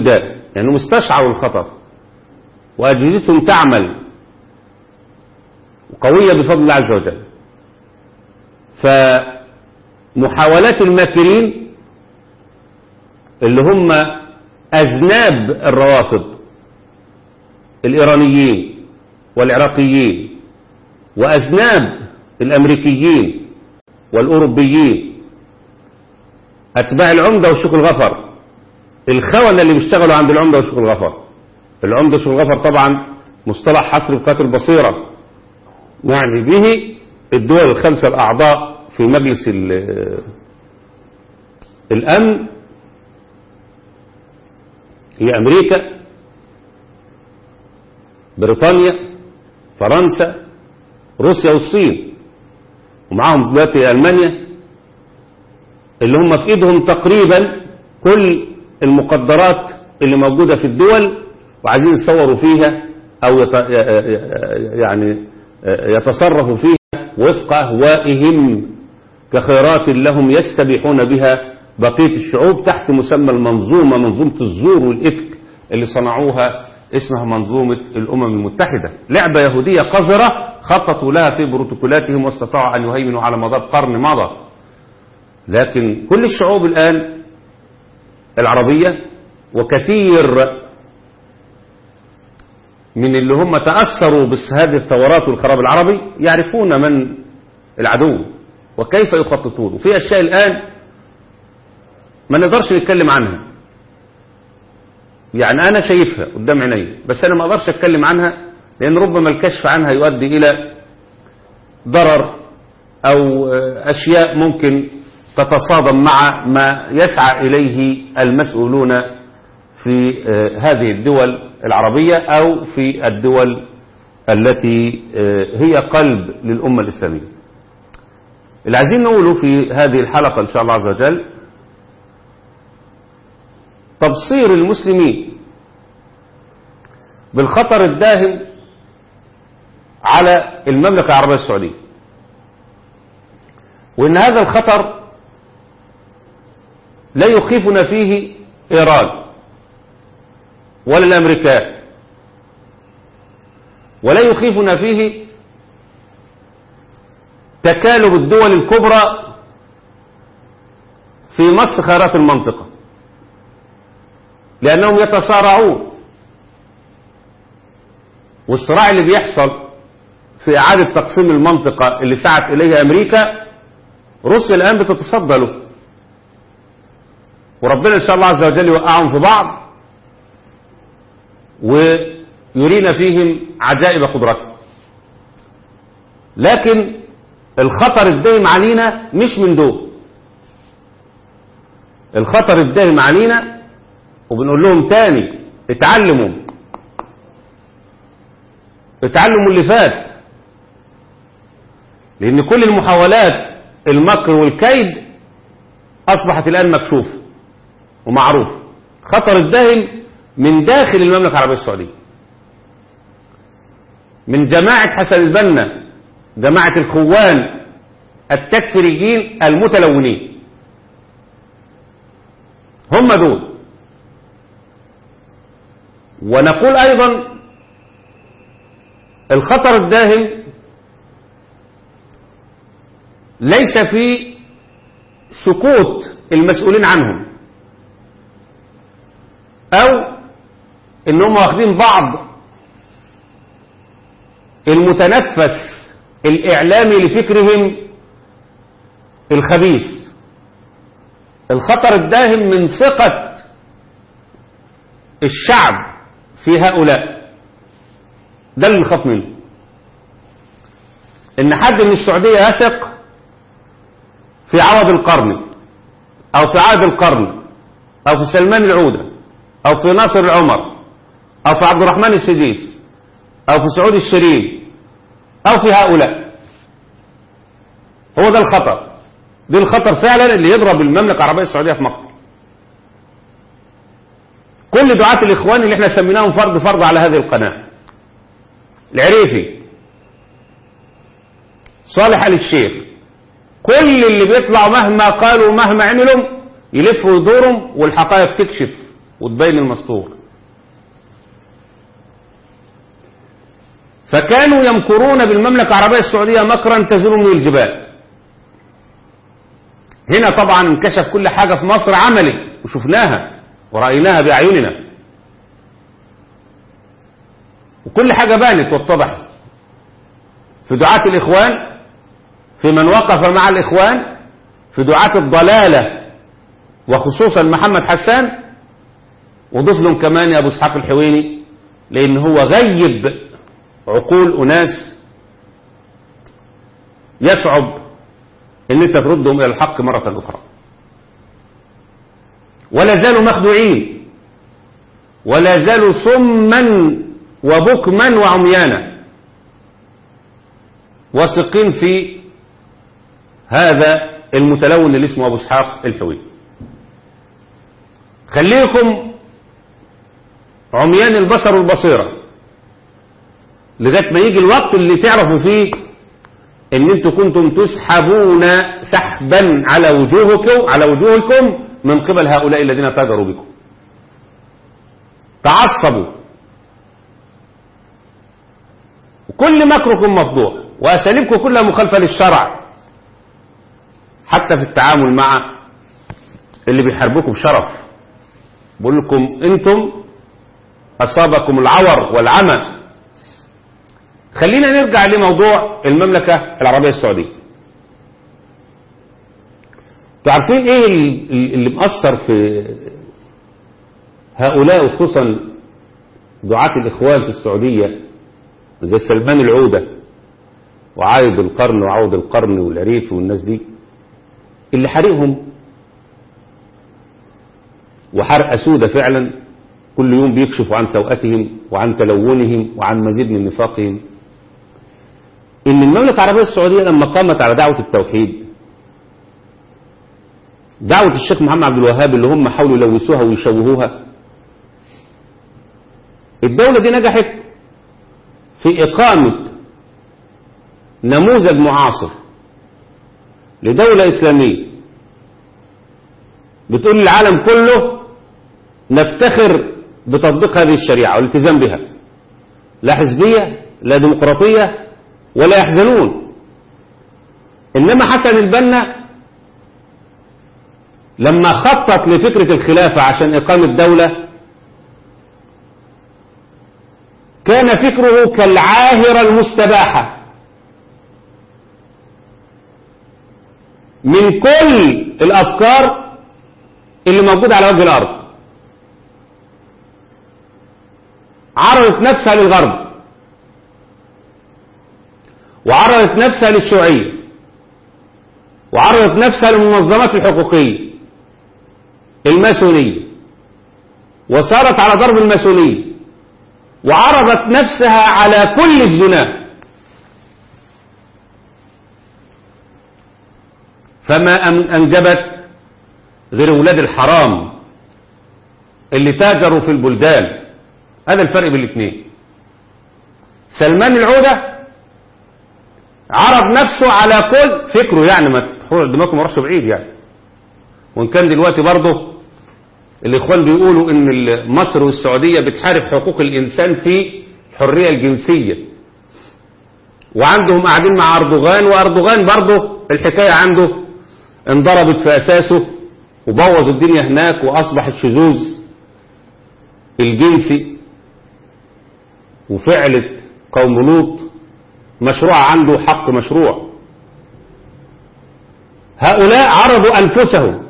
الداء لأنهم يعني استشعروا الخطر وأجهزتهم تعمل قوية بفضل الله عز وجل فمحاولات الماكرين اللي هم أذناب الروافض الإيرانيين والعراقيين وأذناب الأمريكيين والأوروبيين أتباع العمدة وشيخ الغفر الخونة اللي بيشتغلوا عند العمدة وشيخ الغفر العمدة وشيخ الغفر طبعا مصطلح حصر بقات البصيرة يعني به الدول الخمسة الأعضاء في مجلس الأمن هي أمريكا بريطانيا فرنسا روسيا والصين ومعاهم دلوقتي ألمانيا اللي هم في ايدهم تقريبا كل المقدرات اللي موجودة في الدول وعايزين يصوروا فيها او يت... يعني يتصرفوا فيها وفق اهوائهم كخيرات لهم يستبيحون بها بقية الشعوب تحت مسمى المنظومة منظومة الزور والإفك اللي صنعوها اسمها منظومة الأمم المتحدة لعبة يهودية قذرة خططوا لها في بروتوكولاتهم واستطاعوا أن يهيمنوا على مدار قرن مضى لكن كل الشعوب الآن العربية وكثير من اللي هم تأثروا بهذه الثورات والخراب العربي يعرفون من العدو وكيف يخططون وفي أشياء الآن ما نقدرش نتكلم عنها يعني أنا شايفها قدام عيني بس أنا ما أقدرش أتكلم عنها لأن ربما الكشف عنها يؤدي إلى ضرر أو أشياء ممكن تتصادم مع ما يسعى إليه المسؤولون في هذه الدول العربية أو في الدول التي هي قلب للأمة الإسلامية اللي عايزين نقوله في هذه الحلقة إن شاء الله عز وجل تبصير المسلمين بالخطر الداهم على المملكة العربية السعودية وإن هذا الخطر لا يخيفنا فيه إيران ولا الأمريكان ولا يخيفنا فيه تكالب الدول الكبرى في مص خيرات المنطقة لأنهم يتصارعون والصراع اللي بيحصل في إعادة تقسيم المنطقة اللي سعت إليها أمريكا روسيا الآن بتتصدى له وربنا إن شاء الله عز وجل يوقعهم في بعض ويرينا فيهم عجائب قدرته لكن الخطر الدائم علينا مش من دول الخطر الدائم علينا وبنقول لهم تاني اتعلموا اتعلموا اللي فات لان كل المحاولات المكر والكيد اصبحت الان مكشوفه ومعروف خطر الداهم من داخل المملكة العربية السعودية من جماعة حسن البنا جماعة الخوان التكفيريين المتلونين هم دول ونقول أيضا الخطر الداهم ليس في سكوت المسؤولين عنهم أو إنهم واخدين بعض المتنفس الإعلامي لفكرهم الخبيث الخطر الداهم من ثقة الشعب في هؤلاء ده اللي نخاف منه ان حد من السعودية يثق في عوض القرن او في عهد القرن او في سلمان العودة او في ناصر العمر او في عبد الرحمن السديس او في سعود الشريف او في هؤلاء هو ده الخطر دي الخطر فعلا اللي يضرب المملكة العربية السعودية في مقتل كل دعاة الإخوان اللي احنا سميناهم فرد فرد على هذه القناة العريفي صالح آل الشيخ كل اللي بيطلعوا مهما قالوا مهما عملوا يلفوا يدورهم والحقائق تكشف وتبين المستور فكانوا يمكرون بالمملكة العربية السعودية مكرا تزول من الجبال هنا طبعا انكشف كل حاجة في مصر عملي وشفناها ورأيناها بأعيننا وكل حاجة بانت واتضحت في دعاة الإخوان في من وقف مع الإخوان في دعاة الضلالة وخصوصا محمد حسان وضيف لهم كمان يا أبو اسحاق الحويني لأن هو غيب عقول أناس يصعب ان انت تردهم الى الحق مرة اخرى ولا زالوا مخدوعين ولا زالوا صما وبكما وعميانا واثقين في هذا المتلون اللي اسمه ابو اسحاق الحوي خليكم عميان البصر والبصيرة لغاية ما يجي الوقت اللي تعرفوا فيه ان انتم كنتم تسحبون سحبا على وجوهكم على وجوهكم من قبل هؤلاء الذين تاجروا بكم تعصبوا وكل مكركم مفضوح واساليبكم كلها مخالفه للشرع حتى في التعامل مع اللي بيحاربوكم بشرف بقول لكم انتم اصابكم العور والعمى خلينا نرجع لموضوع المملكة العربية السعودية تعرفين ايه اللي مأثر في هؤلاء وخصوصا دعاة الإخوان في السعودية زي سلمان العودة وعايد القرن وعود القرن والعريف والناس دي اللي حريقهم وحرق سودة فعلا كل يوم بيكشفوا عن سوءتهم وعن تلونهم وعن مزيد من نفاقهم ان المملكة العربية السعودية لما قامت على دعوة التوحيد دعوة الشيخ محمد عبد الوهاب اللي هم حاولوا يلوثوها ويشوهوها الدولة دي نجحت في إقامة نموذج معاصر لدولة إسلامية بتقول للعالم كله نفتخر بتطبيق هذه الشريعة والالتزام بها لا حزبية لا ديمقراطية ولا يحزنون إنما حسن البنا لما خطط لفكرة الخلافة عشان إقامة دولة كان فكره كالعاهرة المستباحة من كل الأفكار اللي موجودة على وجه الأرض عرضت نفسها للغرب وعرضت نفسها للشيوعية وعرضت نفسها للمنظمات الحقوقية الماسونية وصارت على ضرب الماسونية وعرضت نفسها على كل الزنا فما أنجبت غير ولاد الحرام اللي تاجروا في البلدان هذا الفرق بين الاثنين سلمان العودة عرض نفسه على كل فكره يعني ما تحول دماغكم ما راحش بعيد يعني وان كان دلوقتي برضه الاخوان بيقولوا ان مصر والسعوديه بتحارب حقوق الانسان في الحريه الجنسيه وعندهم قاعدين مع اردوغان واردوغان برضه الحكايه عنده انضربت في اساسه وبوظ الدنيا هناك واصبح الشذوذ الجنسي وفعلة قوم لوط مشروع عنده حق مشروع هؤلاء عرضوا أنفسهم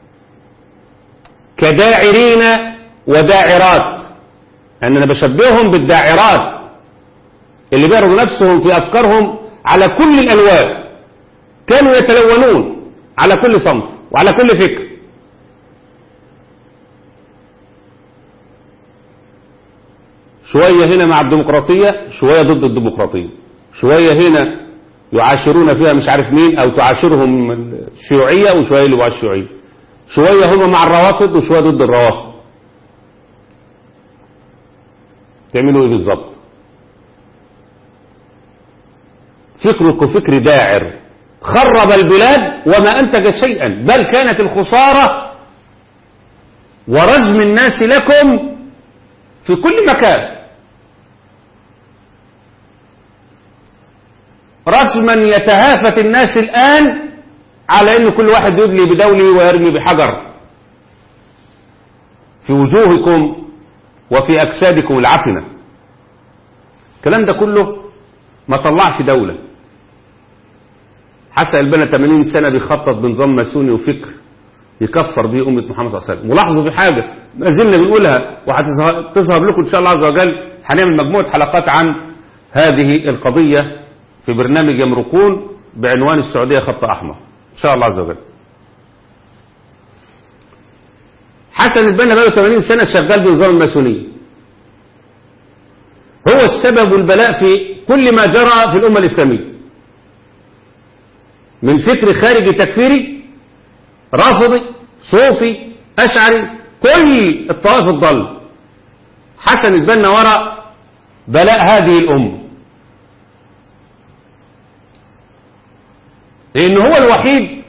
كداعرين وداعرات يعني أنا بشبههم بالداعرات اللي بيعرضوا نفسهم في أفكارهم على كل الألوان كانوا يتلونون على كل صنف وعلى كل فكر شوية هنا مع الديمقراطية شوية ضد الديمقراطية شوية هنا يعاشرون فيها مش عارف مين او تعاشرهم الشيوعية وشوية اللي مع الشيوعية شوية هم مع الروافض وشوية ضد الروافض تعملوا ايه بالظبط فكرك فكر داعر خرب البلاد وما انتج شيئا بل كانت الخسارة ورجم الناس لكم في كل مكان رجما يتهافت الناس الآن على أن كل واحد يدلي بدوله ويرمي بحجر في وجوهكم وفي أجسادكم العفنة الكلام ده كله ما طلعش دولة حسن البنا 80 سنة بيخطط بنظام ماسوني وفكر يكفر بيه أمة محمد صلى الله عليه وسلم ولاحظوا في حاجة ما زلنا بنقولها وهتظهر لكم إن شاء الله عز وجل هنعمل مجموعة حلقات عن هذه القضية في برنامج يمرقون بعنوان السعودية خط أحمر إن شاء الله عز وجل حسن البنا بقى 80 سنة شغال بنظام الماسونية هو السبب والبلاء في كل ما جرى في الأمة الإسلامية من فكر خارجي تكفيري رافضي صوفي أشعري كل الطوائف الضال حسن البنا وراء بلاء هذه الأمة لأن هو الوحيد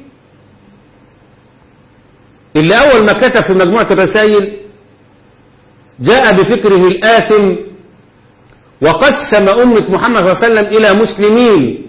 اللي أول ما كتب في مجموعة الرسائل جاء بفكره الآثم وقسم أمة محمد صلى الله عليه وسلم إلى مسلمين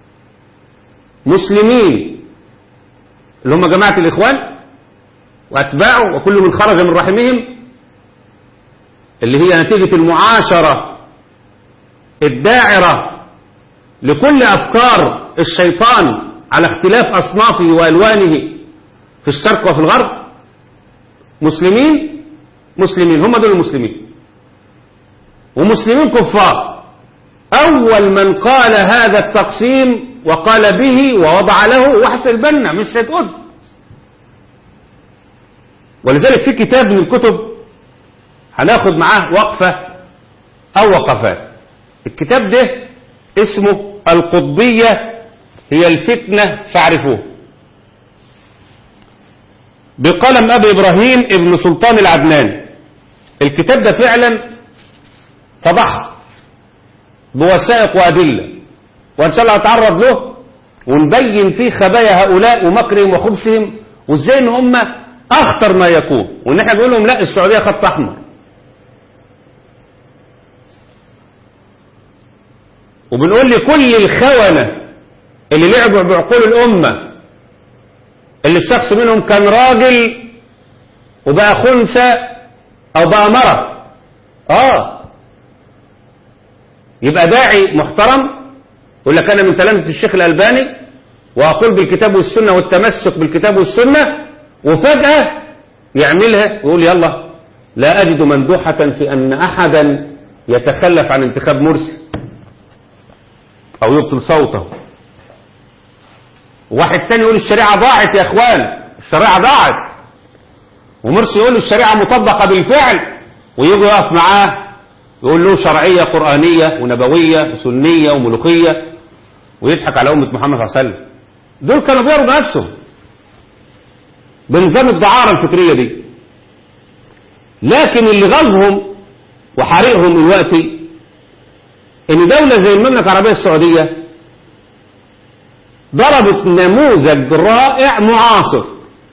مسلمين اللي هم جماعة الإخوان وأتباعه وكل من خرج من رحمهم اللي هي نتيجة المعاشرة الداعرة لكل أفكار الشيطان على اختلاف أصنافه وألوانه في الشرق وفي الغرب مسلمين مسلمين هم دول المسلمين ومسلمين كفار أول من قال هذا التقسيم وقال به ووضع له وحس البنا مش سيد قطب ولذلك في كتاب من الكتب هناخد معاه وقفة أو وقفات الكتاب ده اسمه القطبية هي الفتنة فاعرفوه بقلم أبي إبراهيم ابن سلطان العدناني الكتاب ده فعلا فضح بوثائق وأدلة وإن شاء الله هتعرض له ونبين فيه خبايا هؤلاء ومكرهم وخبثهم وازاي ان هم اخطر ما يكون وان احنا بنقول لهم لا السعوديه خط احمر وبنقول لكل الخونه اللي لعبوا بعقول الامه اللي الشخص منهم كان راجل وبقى خنثى او بقى مرة اه يبقى داعي محترم يقول لك انا من تلامذة الشيخ الالباني واقول بالكتاب والسنة والتمسك بالكتاب والسنة وفجأة يعملها ويقول يلا لا اجد مندوحة في ان احدا يتخلف عن انتخاب مرسي او يبطل صوته واحد تاني يقول الشريعة ضاعت يا اخوان الشريعة ضاعت ومرسي يقول الشريعة مطبقة بالفعل ويجي يقف معاه يقول له شرعية قرآنية ونبوية وسنية وملوخية ويضحك على أمة محمد صلى الله عليه وسلم دول كانوا بيروا نفسهم بنظام الدعارة الفكرية دي لكن اللي غزهم وحرقهم دلوقتي ان دولة زي المملكة العربية السعودية ضربت نموذج رائع معاصر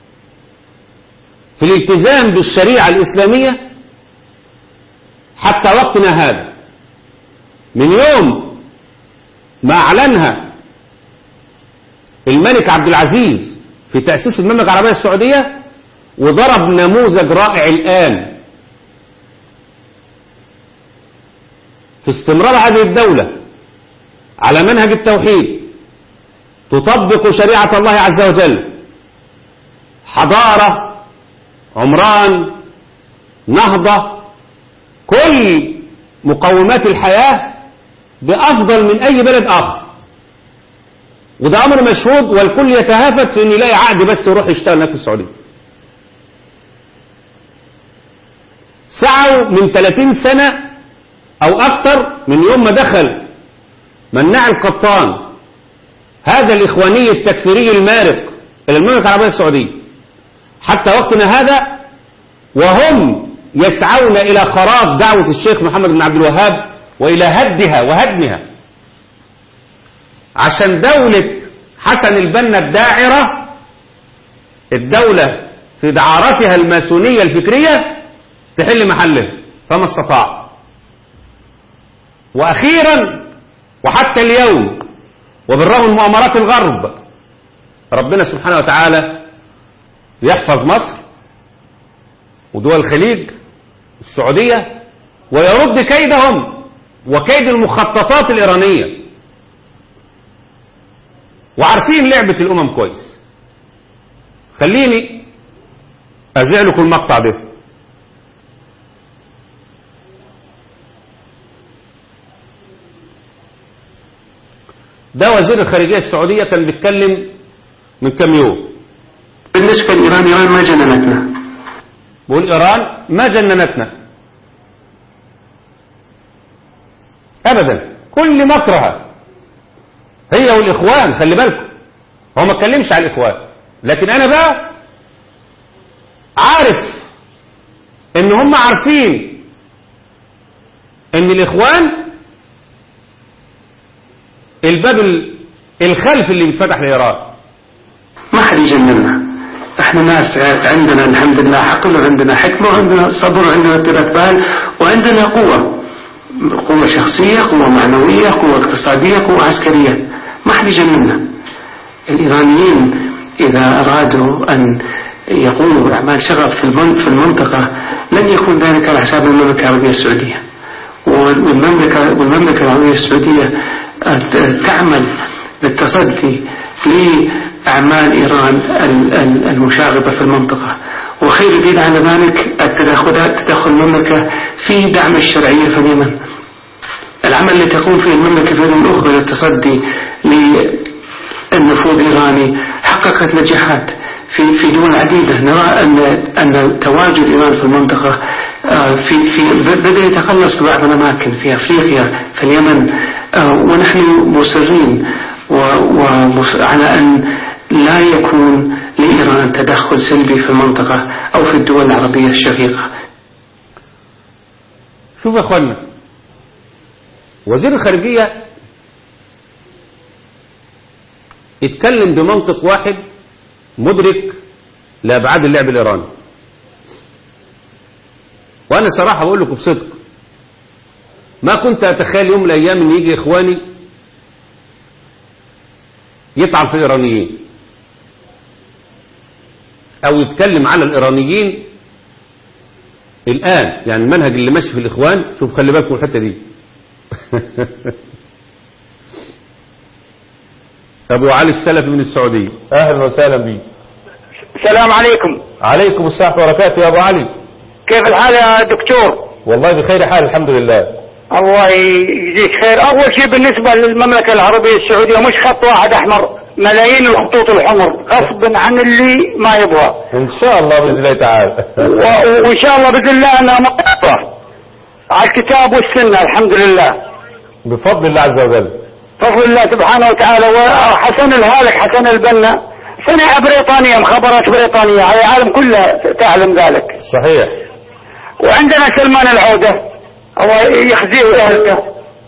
في الالتزام بالشريعة الإسلامية حتى وقتنا هذا من يوم ما أعلنها الملك عبد العزيز في تأسيس المملكة العربية السعودية وضرب نموذج رائع الآن في استمرار هذه الدولة على منهج التوحيد تطبق شريعة الله عز وجل حضارة عمران نهضة كل مقومات الحياة بأفضل من أي بلد آخر وده أمر مشهود والكل يتهافت في أن يلاقي عقد بس يروح يشتغل هناك في السعودية سعوا من 30 سنة أو أكثر من يوم ما دخل مناع القطان هذا الإخواني التكفيري المارق إلى المملكة العربية السعودية حتى وقتنا هذا وهم يسعون إلى خراب دعوة الشيخ محمد بن عبد الوهاب وإلى هدها وهدمها عشان دولة حسن البنا الداعرة الدولة في دعارتها الماسونية الفكرية تحل محله فما استطاع وأخيرا وحتى اليوم وبالرغم من مؤامرات الغرب ربنا سبحانه وتعالى يحفظ مصر ودول الخليج السعودية ويرد كيدهم وكيد المخططات الإيرانية وعارفين لعبة الأمم كويس خليني أزع لكم المقطع ده ده وزير الخارجية السعودية كان بيتكلم من كام يوم بالنسبة لإيران إيران ما جننتنا بيقول إيران ما جننتنا أبدا كل مكرها هي والإخوان خلي بالكم هو ما اتكلمش على الإخوان لكن أنا بقى عارف إن هم عارفين إن الإخوان الباب ال- الخلفي اللي بيتفتح لإيران ما حد يجننا احنا ناس عندنا الحمد لله عقل وعندنا حكمة وعندنا صبر وعندنا طولة بال وعندنا قوة قوة شخصية قوة معنوية قوة اقتصادية قوة عسكرية ما حد يجننا الإيرانيين إذا أرادوا أن يقوموا بأعمال شغب في المن- في المنطقة لن يكون ذلك على حساب المملكة العربية السعودية والمملكة, والمملكة العربية السعودية آه، تعمل بالتصدي لأعمال إيران ال- ال- المشاغبة في المنطقة وخير دليل على ذلك التدخلات تدخل المملكة في دعم الشرعية في اليمن العمل اللي تقوم فيه المملكة في اليمن الأخرى للتصدي للنفوذ الإيراني حققت نجاحات في في دول عديدة نرى أن أن تواجد إيران في المنطقة آه، في في بدأ يتقلص في بعض الأماكن في أفريقيا في اليمن آه، ونحن مصرين و- ومص- على أن لا يكون لإيران تدخل سلبي في المنطقة أو في الدول العربية الشقيقة شوف يا اخوانا وزير الخارجية اتكلم بمنطق واحد مدرك لأبعاد اللعب الإيراني وأنا صراحة بقول لكم بصدق ما كنت أتخيل يوم من الأيام أن يجي إخواني يطعن في الإيرانيين أو يتكلم على الإيرانيين الآن يعني المنهج اللي ماشي في الإخوان شوف خلي بالكم الحتة دي أبو علي السلفي من السعودية أهلا وسهلا بي السلام عليكم عليكم السلام وبركاته يا أبو علي كيف الحال يا دكتور والله بخير حال الحمد لله الله يجزيك خير اول شيء بالنسبة للمملكة العربية السعودية مش خط واحد احمر ملايين الخطوط الحمر غصبا عن اللي ما يبغى إن شاء الله بإذن الله تعالى و- وان شاء الله باذن الله انها مقطوعة على الكتاب والسنة الحمد لله بفضل الله عز وجل بفضل الله سبحانه وتعالى وحسن الهالك حسن البنا صنع بريطانيا مخابرات بريطانية هاي العالم كله تعلم ذلك صحيح وعندنا سلمان العودة هو يخزيه ويهلكه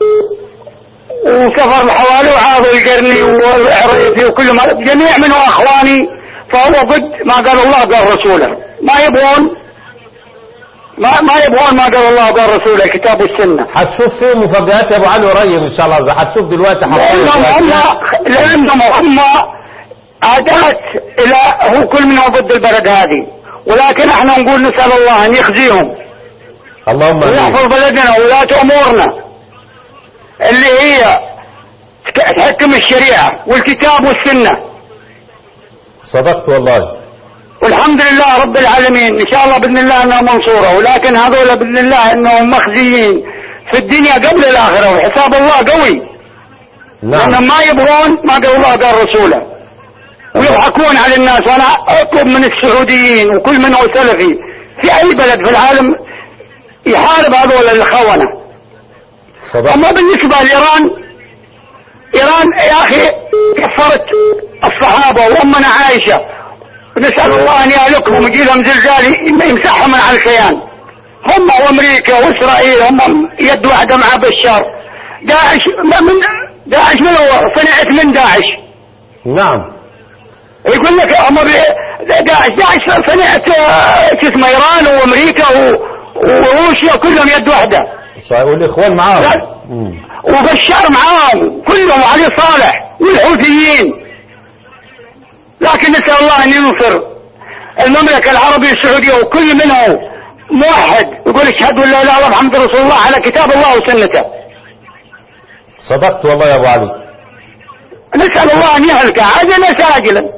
وسفر الحوالي وعاض القرني والعريفي وكل ما جميع من هو اخواني فهو ضد ما قال الله قال رسوله ما يبغون ما ما يبغون ما قال الله قال رسوله الكتاب والسنه هتشوف فيه مفاجآت يا أبو علي قريب إن شاء الله هتشوف دلوقتي لانهم هم حقيقة لانهم هم عادات الى هو كل منهم ضد البلد هذه ولكن احنا نقول نسال الله ان يخزيهم اللهم آمين ويحفظ بلدنا وولاة امورنا اللي هي تك- تحكم الشريعة والكتاب والسنة صدقت والله والحمد لله رب العالمين ان شاء الله باذن الله انها منصورة ولكن هذول باذن الله انهم مخزيين في الدنيا قبل الاخرة وحساب الله قوي لانهم نعم ما يبغون ما قال الله قال رسوله ويضحكون على الناس وانا اطلب من السعوديين وكل من هو سلفي في اي بلد في العالم يحارب هذول الخونة صدقت اما بالنسبة لايران ايران يا اخي كفرت الصحابة وامنا عائشة نسأل الله ان يهلكهم ويجي لهم زلزال يمسحهم من على الكيان هم وامريكا واسرائيل هم يد واحدة مع بشار داعش ما من داعش من هو صنعت من داعش نعم يقول لك هم بي- داعش داعش صنعت آه، شو اسمه ايران وامريكا و- وروسيا كلهم يد واحده صحيح والاخوان معاهم لا. مم. وبشار معاهم كلهم علي صالح والحوثيين لكن نسأل الله أن ينصر المملكة العربية السعودية وكل منهم موحد يقول اشهد ان لا اله الا الله محمد رسول الله على كتاب الله وسنته صدقت والله يا ابو علي نسأل الله أن يهلك عاجلا ساجلا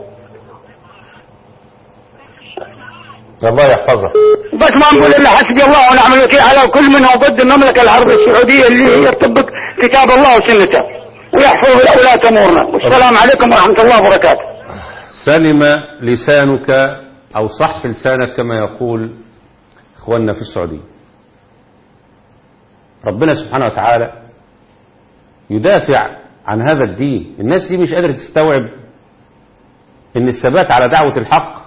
الله يحفظك بس ما نقول إلا حسبي الله ونعم الوكيل على كل منهم ضد المملكة العربية السعودية اللي يطبق كتاب الله وسنته ويحفظ ولاة أمورنا والسلام عليكم ورحمة الله وبركاته سلم لسانك او صح لسانك كما يقول اخواننا في السعودية ربنا سبحانه وتعالى يدافع عن هذا الدين الناس دي مش قادرة تستوعب ان الثبات على دعوة الحق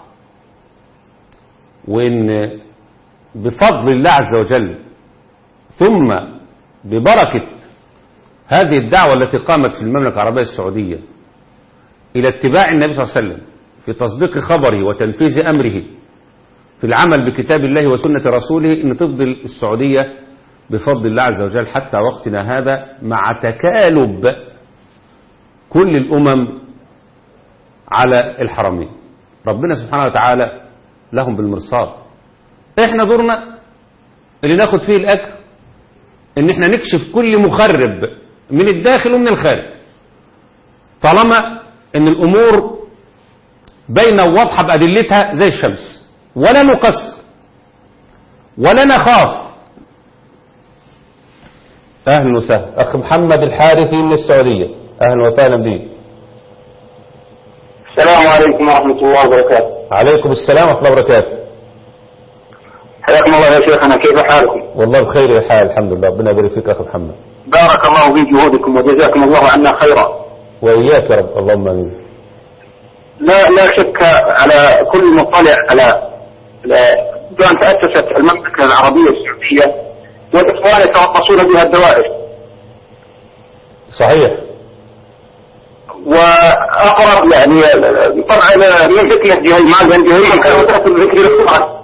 وان بفضل الله عز وجل ثم ببركة هذه الدعوة التي قامت في المملكة العربية السعودية إلى اتباع النبي صلى الله عليه وسلم في تصديق خبره وتنفيذ أمره في العمل بكتاب الله وسنة رسوله أن تفضل السعودية بفضل الله عز وجل حتى وقتنا هذا مع تكالب كل الأمم على الحرمين ربنا سبحانه وتعالى لهم بالمرصاد احنا دورنا اللي ناخد فيه الأجر ان احنا نكشف كل مخرب من الداخل ومن الخارج طالما ان الامور باينه وواضحه بادلتها زي الشمس ولا نقصر ولا نخاف اهلا وسهلا اخ محمد الحارثي من السعوديه اهلا وسهلا بك السلام عليكم ورحمة الله وبركاته عليكم السلام ورحمه الله وبركاته حياكم الله يا شيخنا كيف حالكم والله بخير الحال الحمد لله ربنا يبارك فيك اخ محمد بارك الله في جهودكم وجزاكم الله عنا خيرا واياك يا رب اللهم امين لا لا شك على كل مطلع على على- بأن تأسست المملكة العربية السعودية والإخوان يترقصون بها الدوائر صحيح وأقرب يعني طبعا من فتنة جهيمان لأن جهيمان كانوا تحت ذكر الإخوان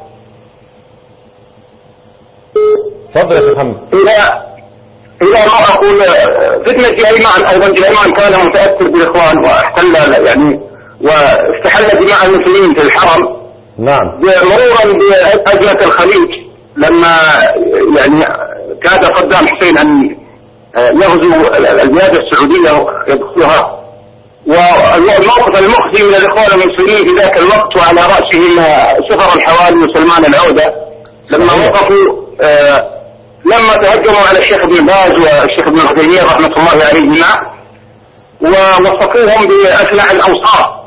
تفضل يا اخ محمد إلى إلى ما أقول فتنة جهيمان أيضا جهيمان كان متأثر بالإخوان واحتل يعني واستحل دماء المسلمين في الحرم نعم مرورا بأزمة الخليج لما يعني كاد صدام حسين أن يغزو البلاد السعودية يدخلها والموقف المخزي من الإخوان المسلمين في ذاك الوقت وعلى رأسهم سفر الحوالي وسلمان العودة لما صحيح. وقفوا آه، لما تهجموا على الشيخ ابن باز والشيخ ابن عثيمين رحمة الله عليهما ووصفوهم بأسلع الأوصاف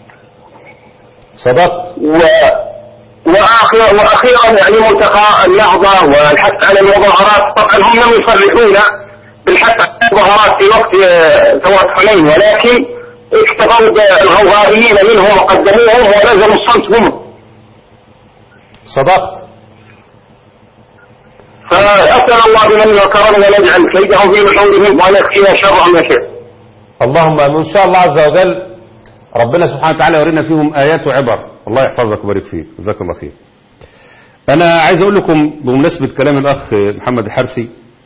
صدقت و وآخر وأخيرا يعني ملتقى النهضة والحث على المظاهرات طبعا هم لم يصرحون بالحث على المظاهرات في وقت آه، ثورة حنين ولكن اكتفوا بالغوغائيين منهم وقدموهم ولزموا الصمت هم صدقت فأسأل الله بمنه وكرمه أن يجعل كيدهم في نحورهم وأن يخفينا شرهم يا شيخ اللهم امين ان شاء الله عز وجل ربنا سبحانه وتعالى يورينا فيهم ايات وعبر الله يحفظك ويبارك فيك جزاك الله خير انا عايز اقول لكم بمناسبه كلام الاخ محمد الحرسي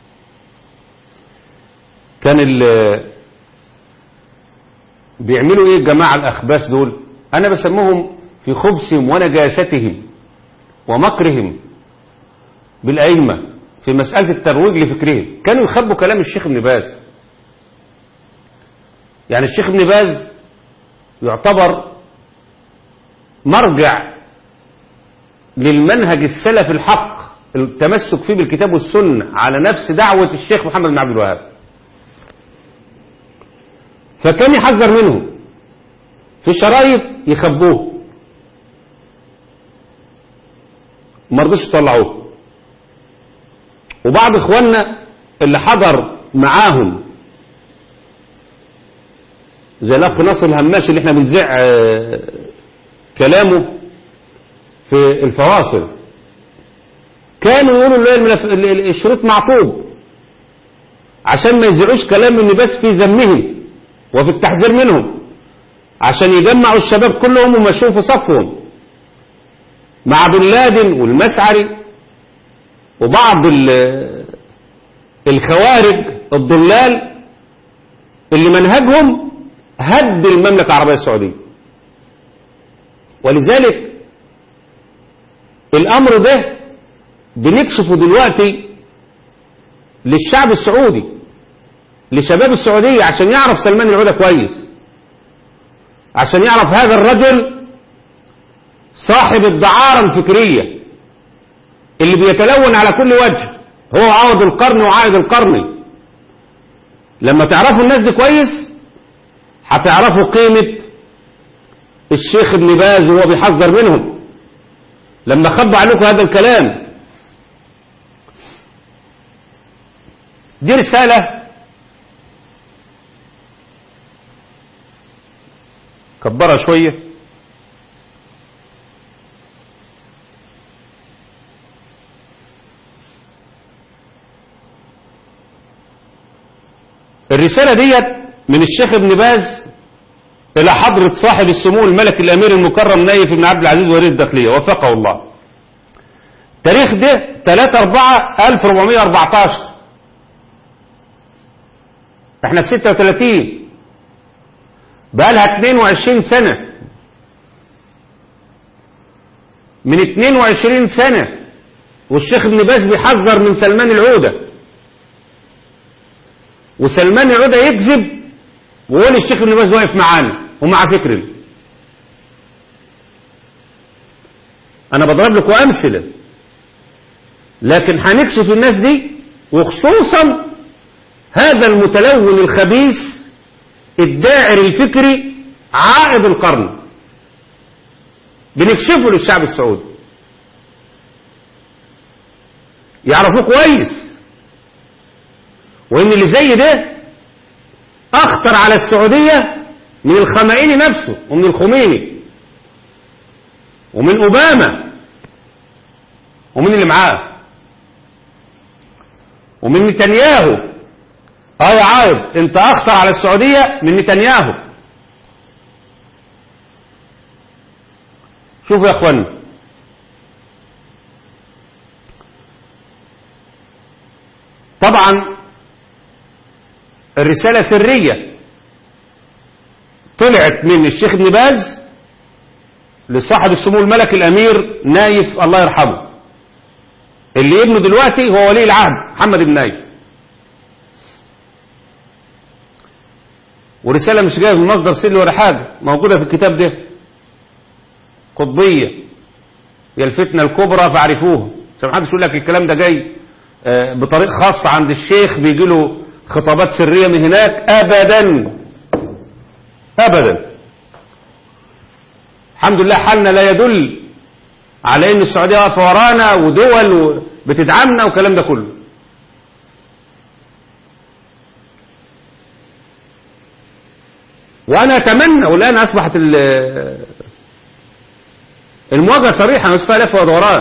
كان ال بيعملوا ايه الجماعه الاخباث دول انا بسموهم في خبثهم ونجاستهم ومكرهم بالائمه في مساله الترويج لفكرهم كانوا يخبوا كلام الشيخ ابن باز يعني الشيخ ابن باز يعتبر مرجع للمنهج السلف الحق التمسك فيه بالكتاب والسنة على نفس دعوة الشيخ محمد بن عبد الوهاب فكان يحذر منهم في شرايط يخبوه ما رضوش يطلعوه وبعض اخواننا اللي حضر معاهم زي الاخ ناصر الهماش اللي احنا بنذيع آه، كلامه في الفواصل كانوا يقولوا اللي هي الملف... ال- ال- الشروط معطوب عشان ما يذيعوش كلام ان بس في ذمهم وفي التحذير منهم عشان يجمعوا الشباب كلهم ومشوا في صفهم مع بن لادن والمسعري وبعض ال- الخوارج الضلال اللي منهجهم هد المملكة العربية السعودية ولذلك الأمر ده بنكشفه دلوقتي للشعب السعودي لشباب السعودية عشان يعرف سلمان العودة كويس عشان يعرف هذا الرجل صاحب الدعارة الفكرية اللي بيتلون على كل وجه هو عوض القرن وعائد القرن لما تعرفوا الناس دي كويس هتعرفوا قيمة الشيخ ابن باز وهو بيحذر منهم لما خبى عليكم هذا الكلام دي رسالة كبرها شوية الرسالة ديت من الشيخ ابن باز إلى حضرة صاحب السمو الملك الأمير المكرم نايف بن عبد العزيز وزير الداخلية وفقه الله تاريخ ده 3 4 1414 احنا في 36 بقى لها 22 سنة من 22 سنة والشيخ ابن باز بيحذر من سلمان العودة وسلمان العودة يكذب ويقول الشيخ ابن باز واقف معانا ومع فكرنا انا بضرب لكم امثله لكن هنكشف الناس دي وخصوصا هذا المتلون الخبيث الداعر الفكري عائد القرن بنكشفه للشعب السعودي يعرفوه كويس وان اللي زي ده اخطر على السعودية من الخمائني نفسه ومن الخميني ومن اوباما ومن اللي معاه ومن نتنياهو اه يا عايد انت اخطر على السعودية من نتنياهو شوفوا يا اخوانا طبعا الرسالة سرية طلعت من الشيخ ابن باز لصاحب السمو الملك الامير نايف الله يرحمه اللي ابنه دلوقتي هو ولي العهد محمد بن نايف ورسالة مش جاية من مصدر سري ولا حاجة موجودة في الكتاب ده قطبية هي الفتنة الكبرى فاعرفوها عشان محدش يقول لك الكلام ده جاي آه، بطريق خاص عند الشيخ بيجي له خطابات سرية من هناك أبدا أبدا الحمد لله حالنا لا يدل على ان السعودية واقفة ورانا ودول بتدعمنا والكلام ده كله وانا اتمنى والان اصبحت ال- المواجهة صريحة مش فيها لف ودوران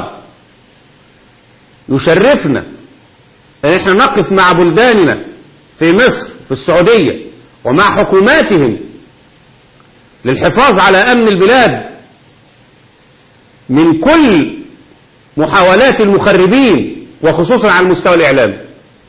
يشرفنا ان احنا نقف مع بلداننا في مصر في السعودية ومع حكوماتهم للحفاظ على امن البلاد من كل محاولات المخربين وخصوصا على المستوى الاعلامي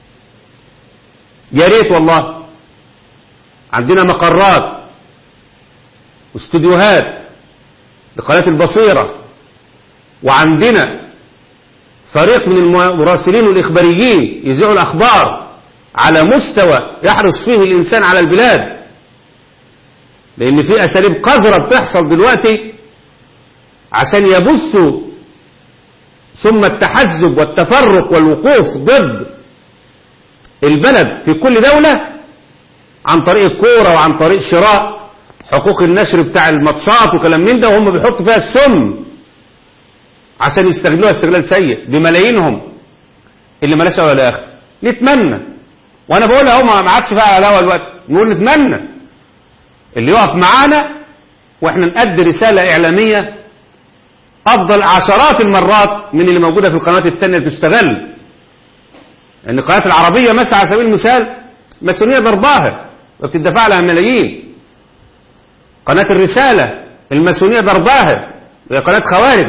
يا ريت والله عندنا مقرات واستديوهات لقناة البصيرة وعندنا فريق من المراسلين والإخباريين يذيعوا الأخبار على مستوى يحرص فيه الإنسان على البلاد لأن في أساليب قذرة بتحصل دلوقتي عشان يبثوا ثم التحزب والتفرق والوقوف ضد البلد في كل دولة عن طريق الكورة وعن طريق شراء حقوق النشر بتاع الماتشات وكلام من ده وهم بيحطوا فيها السم عشان يستغلوها استغلال سيء بملايينهم اللي ملاش اول ولا اخر نتمنى وانا بقول اهو ما ما عادش بقى على الهوا الوقت نقول نتمنى اللي يقف معانا واحنا نأدي رسالة اعلامية افضل عشرات المرات من اللي موجودة في القنوات التانية اللي بتستغل ان القناة العربية مثلا على سبيل المثال ماسونية ضرباها وبتدفع لها ملايين قناة الرسالة الماسونية ضرباها هي قناة خوارج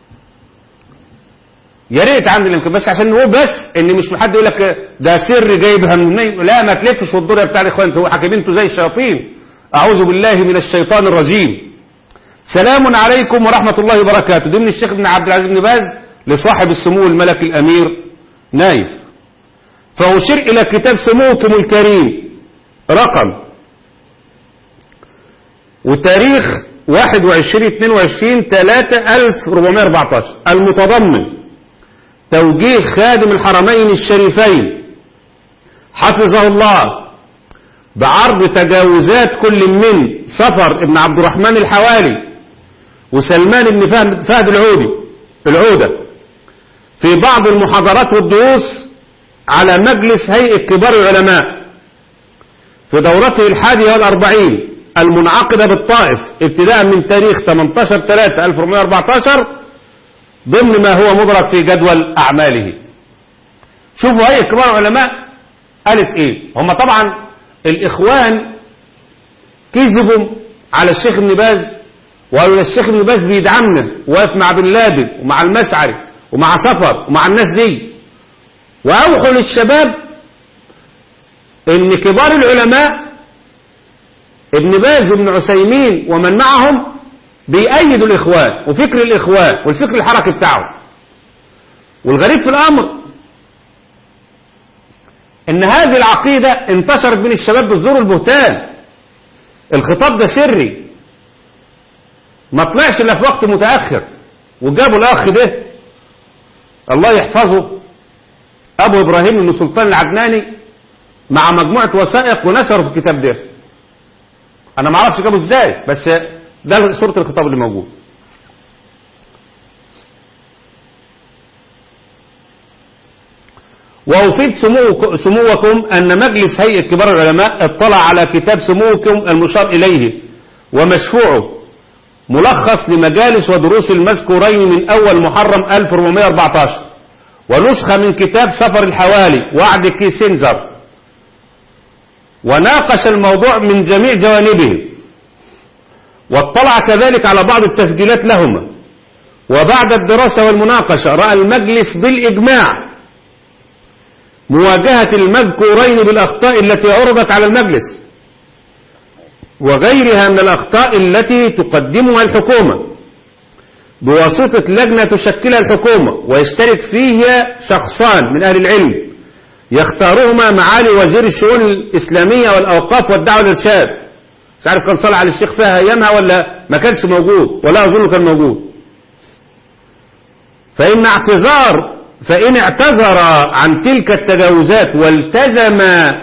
يا ريت عندنا الامكان بس عشان نقول بس ان مش حد يقول لك ده سر جايبها من لا ما تلفش والدور بتاع الاخوان انتوا حاكمين انتوا زي الشياطين اعوذ بالله من الشيطان الرجيم سلام عليكم ورحمة الله وبركاته ضمن الشيخ ابن عبد العزيز بن باز لصاحب السمو الملك الامير نايف فأشير إلى كتاب سموكم الكريم رقم وتاريخ 21 22 3 1414 المتضمن توجيه خادم الحرمين الشريفين حفظه الله بعرض تجاوزات كل من صفر ابن عبد الرحمن الحوالي وسلمان بن فهد فهد العودي العودة في بعض المحاضرات والدروس على مجلس هيئة كبار العلماء في دورته الحادية والأربعين المنعقدة بالطائف ابتداء من تاريخ 18 3 1414 ضمن ما هو مدرك في جدول أعماله شوفوا هيئة كبار العلماء قالت ايه هم طبعا الإخوان كذبوا على الشيخ ابن باز وقالوا الشيخ ابن باز بيدعمنا واقف مع بن لادن ومع المسعري ومع سفر ومع الناس دي وأوحوا للشباب ان كبار العلماء ابن باز وابن عثيمين ومن معهم بيأيدوا الإخوان وفكر الإخوان والفكر الحركي بتاعهم والغريب في الأمر ان هذه العقيدة انتشرت بين الشباب بالزور البهتان الخطاب ده سري ما طلعش الا في وقت متأخر وجابوا الأخ ده الله يحفظه أبو إبراهيم بن سلطان العدناني مع مجموعة وثائق ونشروا في الكتاب ده أنا ما اعرفش جابه إزاي بس ده صورة الخطاب اللي موجود وأفيد سمو سموكم أن مجلس هيئة كبار العلماء اطلع على كتاب سموكم المشار إليه ومشفوعه ملخص لمجالس ودروس المذكورين من أول محرم 1414 ونسخة من كتاب سفر الحوالي وعد كيسنجر وناقش الموضوع من جميع جوانبه واطلع كذلك على بعض التسجيلات لهما وبعد الدراسة والمناقشة رأى المجلس بالإجماع مواجهة المذكورين بالأخطاء التي عرضت على المجلس وغيرها من الأخطاء التي تقدمها الحكومة بواسطة لجنة تشكلها الحكومة ويشترك فيها شخصان من أهل العلم يختارهما معالي وزير الشؤون الإسلامية والأوقاف والدعوة والإرشاد مش عارف كان صلى على الشيخ فيها أيامها ولا ما كانش موجود ولا أظن كان موجود فإن اعتذار فإن اعتذر عن تلك التجاوزات والتزم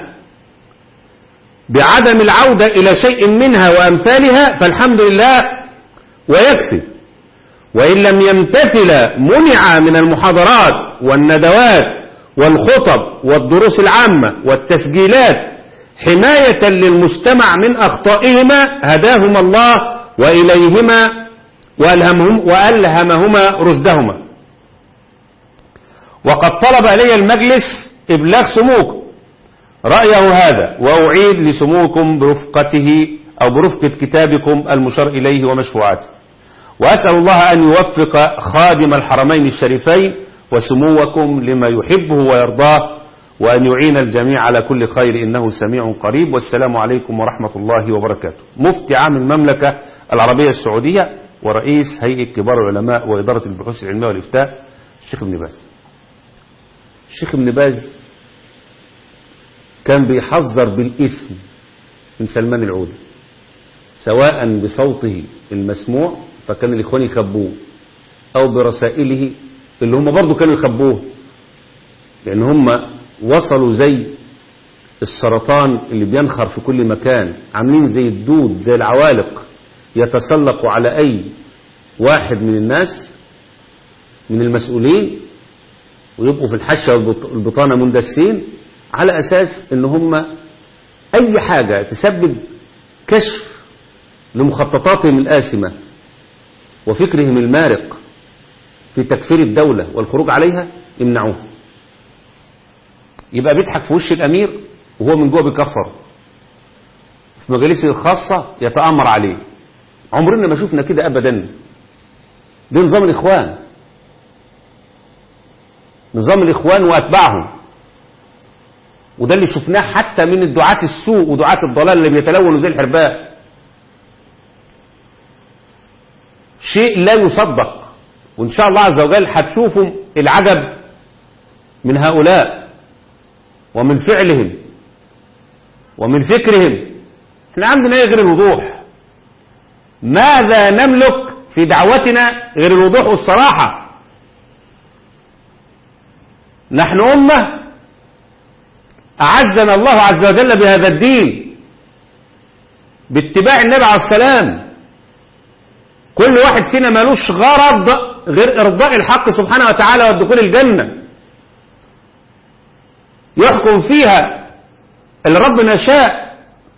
بعدم العودة إلى شيء منها وأمثالها فالحمد لله ويكفي وإن لم يمتثل منع من المحاضرات والندوات والخطب والدروس العامة والتسجيلات حماية للمجتمع من أخطائهما هداهما الله وإليهما وألهمهم وألهمهما رشدهما وقد طلب علي المجلس إبلاغ سموكم رأيه هذا وأعيد لسموكم برفقته أو برفقة كتابكم المشار إليه ومشفوعاته وأسأل الله أن يوفق خادم الحرمين الشريفين وسموكم لما يحبه ويرضاه وأن يعين الجميع على كل خير إنه سميع قريب والسلام عليكم ورحمة الله وبركاته مفتي عام المملكة العربية السعودية ورئيس هيئة كبار العلماء وإدارة البحوث العلمية والإفتاء الشيخ ابن باز الشيخ ابن باز كان بيحذر بالاسم من سلمان العودي سواء بصوته المسموع فكان الإخوان يخبوه أو برسائله اللي هم برضو كانوا يخبوه لأن هم وصلوا زي السرطان اللي بينخر في كل مكان عاملين زي الدود زي العوالق يتسلق على أي واحد من الناس من المسؤولين ويبقوا في الحشة والبطانة مندسين على أساس ان هم أي حاجة تسبب كشف لمخططاتهم الآسمة وفكرهم المارق في تكفير الدولة والخروج عليها يمنعوه يبقى بيضحك في وش الأمير وهو من جوه بيكفر في مجالسه الخاصة يتآمر عليه عمرنا ما شفنا كده ابدا ده نظام الاخوان نظام الاخوان واتباعهم وده اللي شفناه حتى من الدعاة السوء ودعاة الضلال اللي بيتلونوا زي الحرباء شيء لا يصدق وإن شاء الله عز وجل هتشوفوا العجب من هؤلاء ومن فعلهم ومن فكرهم احنا عندنا ايه غير الوضوح ماذا نملك في دعوتنا غير الوضوح والصراحة نحن أمة أعزنا الله عز وجل بهذا الدين باتباع النبي عليه السلام كل واحد فينا ملوش غرض غير إرضاء الحق سبحانه وتعالى والدخول الجنة يحكم فيها اللي ربنا شاء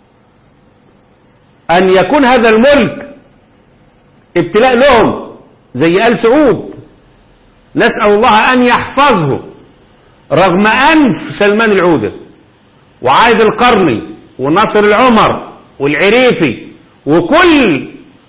أن يكون هذا الملك ابتلاء لهم زي آل سعود نسأل الله أن يحفظه رغم أنف سلمان العودة وعايد القرني وناصر العمر والعريفي وكل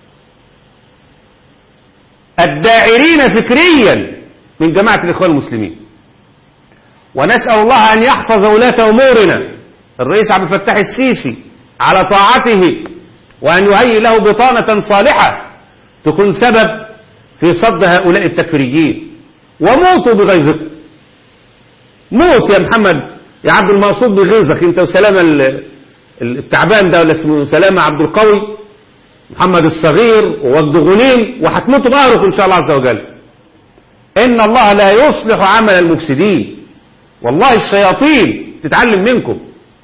الداعرين فكريا من جماعة الإخوان المسلمين ونسأل الله أن يحفظ ولاة أمورنا الرئيس عبد الفتاح السيسي على طاعته وأن يهيئ له بطانة صالحة تكون سبب في صد هؤلاء التكفيريين وموتوا بغيظكم موت يا محمد يا عبد المقصود بغيظك انت وسلامة التعبان ده ولا اسمه سلامة عبد القوي محمد الصغير ووجد غنيم وهتموتوا بقركم ان شاء الله عز وجل ان الله لا يصلح عمل المفسدين والله الشياطين تتعلم منكم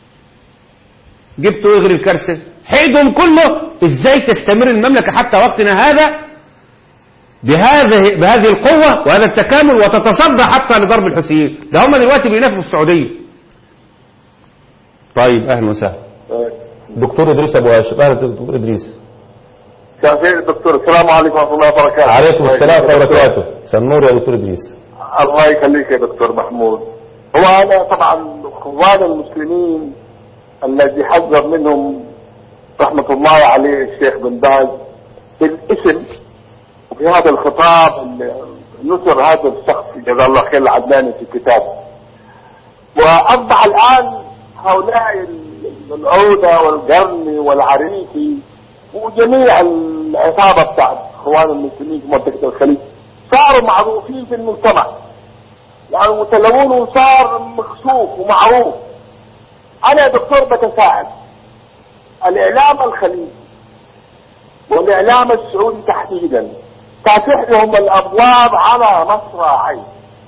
جبتوا ايه غير الكارثه حيدهم كله ازاي تستمر المملكه حتى وقتنا هذا بهذه بهذه القوه وهذا التكامل وتتصدى حتى لضرب الحوثيين ده هم دلوقتي بينافسوا السعوديه طيب اهلا وسهلا دكتور ادريس ابو هاشم اهلا دكتور ادريس شايفين دكتور السلام عليكم ورحمه الله وبركاته عليكم السلام ورحمه الله وبركاته سنور يا دكتور ادريس الله يخليك يا دكتور محمود هو انا طبعا اخوان المسلمين الذي حذر منهم رحمه الله عليه الشيخ بن باز بالاسم وفي هذا الخطاب اللي نشر هذا الشخص جزاه الله خير العدناني في كتابه واصبح الان هؤلاء العودة والقرني والعريفي وجميع العصابة بتاعت اخوان المسلمين في منطقة الخليج صاروا معروفين في المجتمع يعني متلون وصار مخشوف ومعروف انا يا دكتور بتساءل الاعلام الخليجي والاعلام السعودي تحديدا تفتح لهم الابواب على مصراعي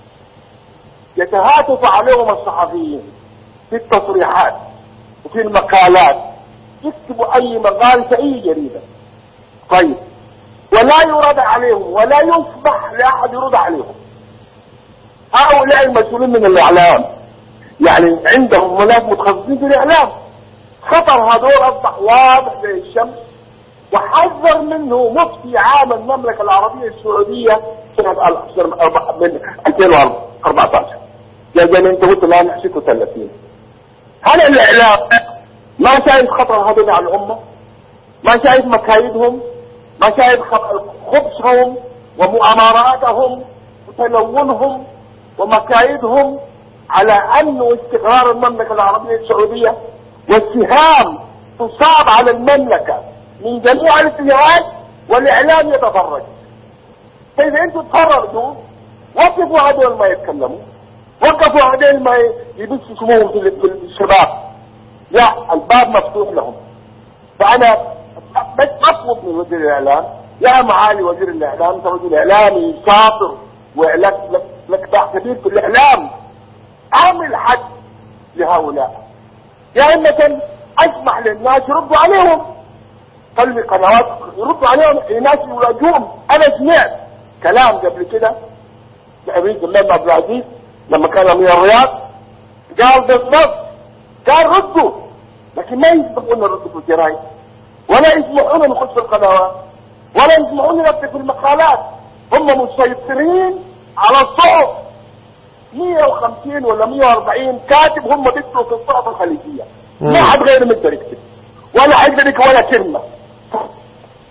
يتهاتف عليهم الصحفيين في التصريحات وفي المقالات يكتبوا اي مقال في اي جريدة طيب ولا يرد عليهم ولا يسمح لاحد يرد عليهم هؤلاء المسؤولين من الاعلام يعني عندهم هناك متخصصين في الاعلام خطر هذول اصبح واضح زي الشمس وحذر منه مفتي عام المملكة العربية السعودية سنة من 2014 يا جماعة انت قلت الان 36 هل الاعلام ما شايف خطر هذول على الامه ما شايف مكايدهم ما شايف خبثهم ومؤامراتهم وتلونهم ومكايدهم على امن واستقرار المملكه العربيه السعوديه والسهام تصاب على المملكه من جميع الاتجاهات والاعلام يتفرج طيب انتوا تفرجوا وقفوا هذول ما يتكلموا وقفوا هذول ما يبثوا سموهم في الشباب لا الباب مفتوح لهم فانا بس اطلب من وزير الاعلام يا معالي وزير الاعلام انت رجل اعلامي شاطر ولك لك, لك باع كبير في الاعلام اعمل حد لهؤلاء يا اما اسمح للناس يردوا عليهم خلي قنوات يردوا عليهم الناس يواجهوهم انا سمعت كلام قبل كده لامير جمال عبد العزيز لما كان امير الرياض قال بالضبط قال ردوا لكن ما يسمحون نرد في الجرايد ولا يسمحون نخش في القنوات ولا يسمحون نكتب في المقالات هم مسيطرين على الصحف 150 ولا 140 كاتب هم بيكتبوا في الصحف الخليجيه ما حد غير يقدر يكتب ولا حد يكتب ولا كلمه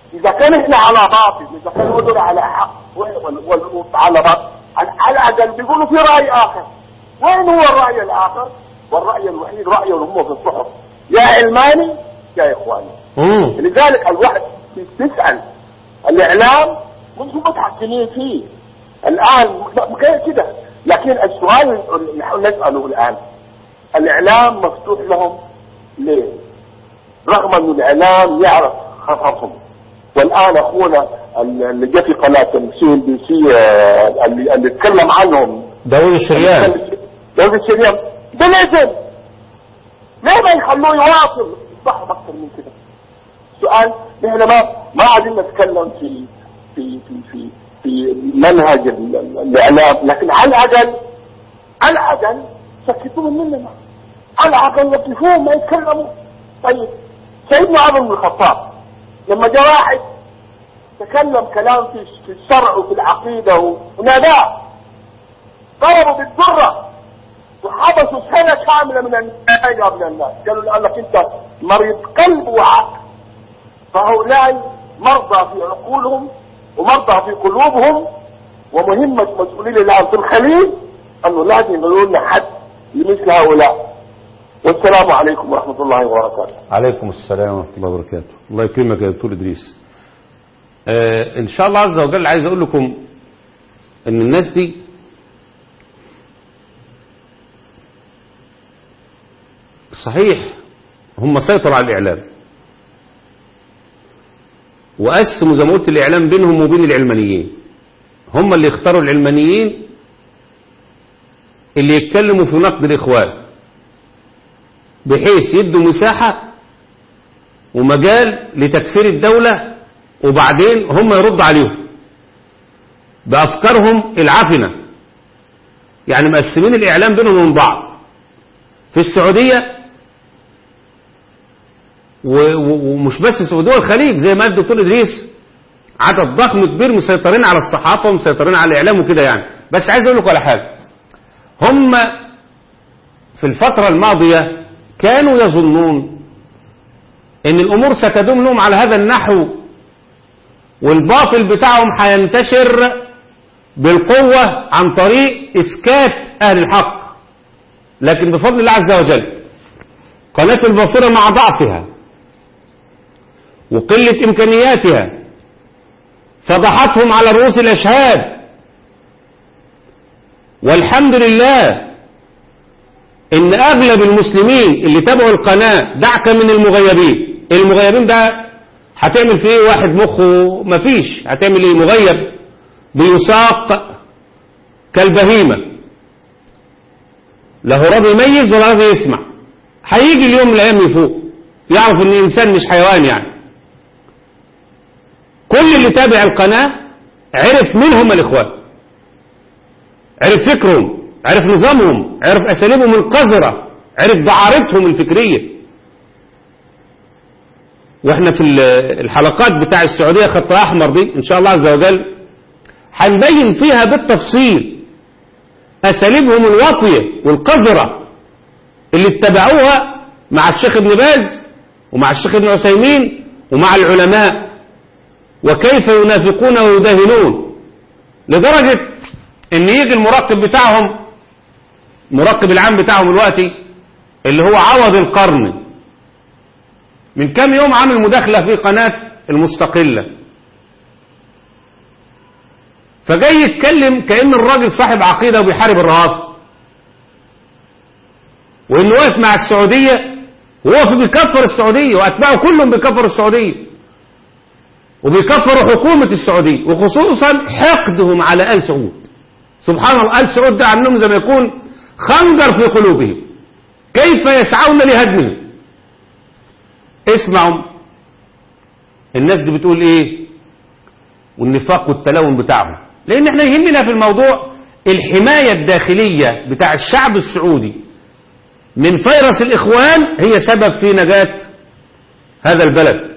اذا كان احنا على باطل اذا كان هدول على حق وال- وال- على باطل على الاقل بيقولوا في راي اخر وين هو الراي الاخر والراي الوحيد رايه اللي هو في الصحف يا علماني يا اخواني مم. لذلك الواحد تسأل الإعلام منذ بضع سنين فيه الآن م- كده كده لكن السؤال اللي نحن نسأله الآن الإعلام مفتوح لهم ليه؟ رغم أن الإعلام يعرف خططهم والآن أخونا اللي جاء في قناة السي ام بي سي اللي اللي اتكلم عنهم داوود الشريان داود الشريان بالإذن ليه ما يخلوه يواصل يصبحوا أكثر من كده سؤال نحن ما ما عايزين نتكلم في في في في في منهج ال- ال- الاعلام لكن على الاقل على الاقل سكتوهم مننا على الاقل وقفوهم ما يتكلموا طيب سيدنا عمر بن الخطاب لما جاء واحد تكلم كلام في في الشرع وفي العقيده و- وناداه ضربوا بالذره وحبسوا سنه كامله من الناس قبل الناس قالوا له لك انت مريض قلب وعقل فهؤلاء مرضى في عقولهم ومرضى في قلوبهم ومهمة مسؤولين الآن في الخليج أنه لازم يقولوا لنا حد لمثل هؤلاء والسلام عليكم ورحمة الله وبركاته عليكم السلام ورحمة الله وبركاته الله يكرمك يا دكتور إدريس آه إن شاء الله عز وجل عايز أقول لكم إن الناس دي صحيح هم سيطروا على الإعلام وقسموا زي ما قلت الإعلام بينهم وبين العلمانيين هم اللي اختاروا العلمانيين اللي يتكلموا في نقد الإخوان بحيث يدوا مساحة ومجال لتكفير الدولة وبعدين هم يردوا عليهم بأفكارهم العفنة يعني مقسمين الإعلام بينهم وبين بعض في السعودية و- و- ومش بس السعودية والخليج زي ما قال الدكتور إدريس عدد ضخم كبير مسيطرين على الصحافة ومسيطرين على الإعلام وكده يعني بس عايز أقول لكم على حاجة هم في الفترة الماضية كانوا يظنون ان الامور ستدوم لهم على هذا النحو والباطل بتاعهم هينتشر بالقوة عن طريق اسكات اهل الحق لكن بفضل الله عز وجل قناة البصيرة مع ضعفها وقلة امكانياتها فضحتهم على رؤوس الاشهاد والحمد لله ان اغلب المسلمين اللي تابعوا القناة دعك من المغيبين المغيبين ده هتعمل فيه ايه واحد مخه مفيش هتعمل ايه مغيب بيساق كالبهيمة لا هو راضي يميز ولا راضي يسمع هيجي اليوم من الايام يفوق يعرف ان الانسان مش حيوان يعني كل اللي تابع القناة عرف مين هم الاخوان عرف فكرهم عرف نظامهم عرف أساليبهم القذرة عرف دعارتهم الفكرية واحنا في الحلقات بتاع السعودية خط أحمر دي إن شاء الله عز وجل هنبين فيها بالتفصيل أساليبهم الواطية والقذرة اللي اتبعوها مع الشيخ ابن باز ومع الشيخ ابن عثيمين ومع العلماء وكيف ينافقون ويداهنون لدرجة ان يجي المراقب بتاعهم المراقب العام بتاعهم دلوقتي اللي هو عوض القرن من كام يوم عامل مداخلة في قناة المستقلة فجاي يتكلم كأن الراجل صاحب عقيدة وبيحارب الروافض وانه واقف مع السعودية وهو بيكفر السعودية واتباعه كلهم بيكفروا السعودية وبيكفروا حكومة السعودية وخصوصا حقدهم على آل سعود سبحان الله آل سعود ده عنهم زي ما يكون خنجر في قلوبهم كيف يسعون لهدمه اسمعوا الناس دي بتقول ايه والنفاق والتلون بتاعهم لان احنا يهمنا في الموضوع الحماية الداخلية بتاع الشعب السعودي من فيروس الاخوان هي سبب في نجاة هذا البلد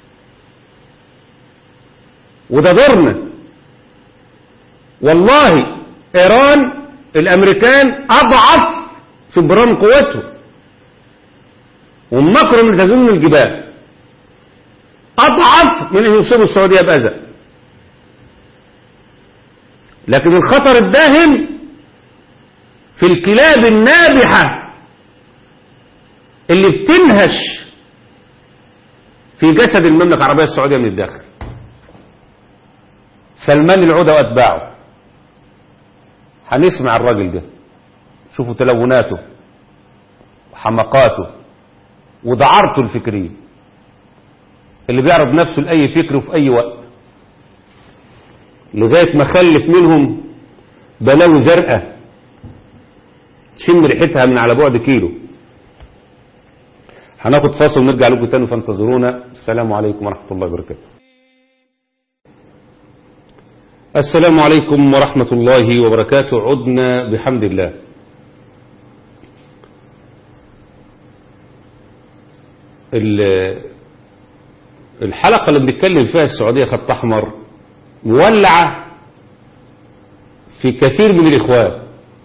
وده دورنا والله ايران الامريكان اضعف في برام قوته ومكر من تزن الجبال أضعف من أن يصيبوا السعودية بأذى لكن الخطر الداهم في الكلاب النابحة اللي بتنهش في جسد المملكة العربية السعودية من الداخل سلمان العودة وأتباعه هنسمع الراجل ده شوفوا تلوناته وحمقاته ودعارته الفكرية اللي بيعرض نفسه لأي فكر في أي وقت لغاية ما خلف منهم بلاوي زرقاء تشم ريحتها من على بعد كيلو هناخد فاصل ونرجع لكم تاني فانتظرونا السلام عليكم ورحمة الله وبركاته السلام عليكم ورحمة الله وبركاته عدنا بحمد الله الحلقة اللي بنتكلم فيها السعودية خط أحمر مولعة في كثير من الإخوان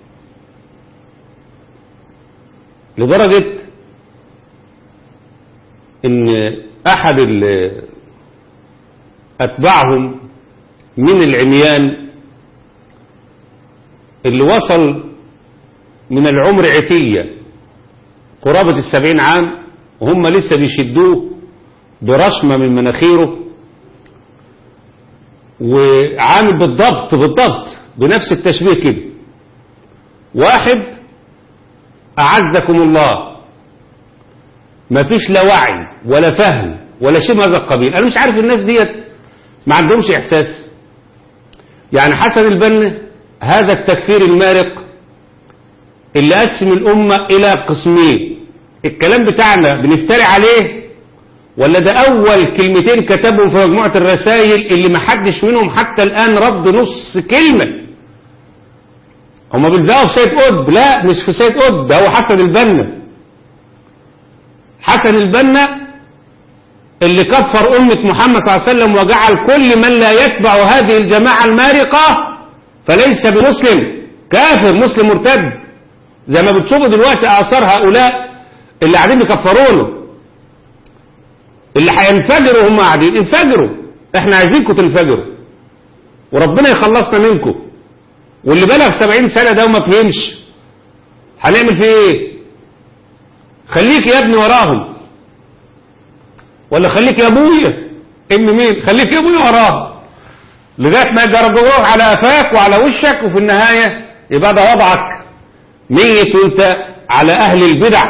لدرجة ان احد اتباعهم من العميان اللي وصل من العمر عتية قرابة السبعين عام وهم لسه بيشدوه برشمة من مناخيره وعامل بالضبط بالضبط بنفس التشبيه كده واحد أعزكم الله ما فيش لا وعي ولا فهم ولا شيء من هذا القبيل أنا مش عارف الناس ديت ما عندهمش إحساس يعني حسن البنا هذا التكفير المارق اللي قسم الأمة إلى قسمين الكلام بتاعنا بنفتري عليه ولا ده أول كلمتين كتبهم في مجموعة الرسائل اللي ما حدش منهم حتى الآن رد نص كلمة هما بيلزقوا في سيد قطب لا مش في سيد قطب ده هو حسن البنا حسن البنا اللي كفر أمة محمد صلى الله عليه وسلم وجعل كل من لا يتبع هذه الجماعة المارقة فليس بمسلم كافر مسلم مرتد زي ما بتشوفوا دلوقتي آثار هؤلاء اللي قاعدين يكفرونه اللي هينفجروا هم قاعدين انفجروا احنا عايزينكم تنفجروا وربنا يخلصنا منكم واللي بلغ سبعين سنة ده وما فهمش هنعمل فيه ايه خليك يا ابني وراهم ولا خليك يا ابويا ابن مين خليك يا ابويا وراهم لغاية ما يجرجروك على قفاك وعلى وشك وفي النهاية يبقى ده وضعك ميت وانت على اهل البدع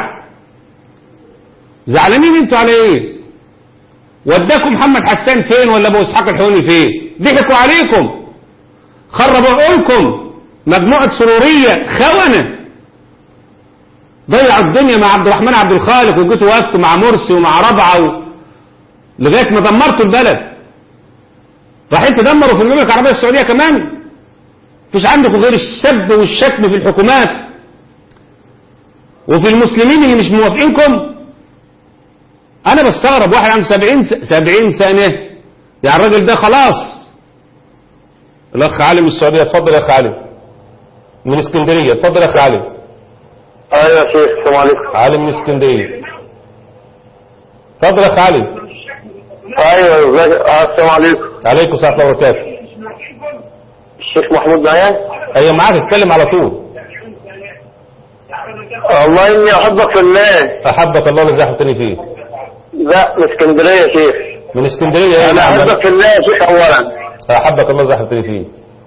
زعلانين انتوا على ايه وداكم محمد حسان فين ولا ابو اسحاق الحوني فين ضحكوا عليكم خربوا عقولكم مجموعة سرورية خونة ضيعوا الدنيا مع عبد الرحمن عبد الخالق وجيتوا وقفتوا مع مرسي ومع ربعة و... لغاية ما دمرتوا البلد رايحين تدمروا في المملكة العربية السعودية كمان مفيش عندكم غير السب والشتم في الحكومات وفي المسلمين اللي مش موافقينكم انا بستغرب واحد عنده سبعين, سبعين سنة يعني الراجل ده خلاص الاخ علي من السعودية اتفضل يا اخ علي من اسكندرية اتفضل يا اخ علي ايوه يا شيخ السلام عليكم علي من اسكندرية اتفضل يا اخ علي ايوه ازيك آه، السلام عليكم عليكم السلام ورحمة الله وبركاته الشيخ محمود معايا ايوه معاك اتكلم على طول والله اني احبك في الله احبك الله اللي زحمتني فيه لا من اسكندريه يا شيخ من اسكندرية يا انا نعم احبك في الله يا شيخ اولا احبك الله اللي زحمتني فيه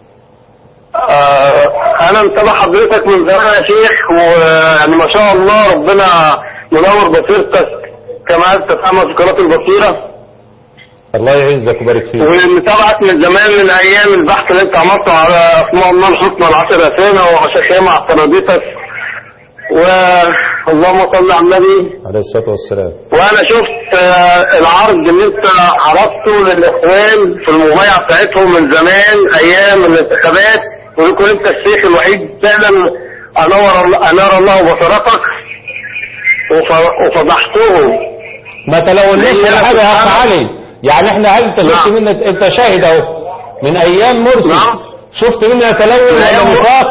آه، انا متابع حضرتك من زمان يا شيخ ويعني ما شاء الله ربنا منور بصيرتك كما انت تعمل في قناه البصيره الله يعزك ويبارك فيك ومتابعك من زمان من ايام البحث اللي انت عملته على اسماء الله الحسنى العشر اسامه وعشاخيه مع ترابيتك واللهم صل على النبي عليه الصلاة والسلام وانا شفت آه، العرض اللي انت عرضته للاخوان في المبايعه بتاعتهم من زمان ايام الانتخابات ويكون انت الشيخ الوحيد فعلا انور الله انار الله بصرتك وف- وفضحتهم ما تلوناش ولا حاجة يا أخ علي يعني احنا هل انت شفت نعم. منا انت شاهد اهو من ايام مرسي نعم. شفت منا تلون من أيام ولا مرسي. نفاق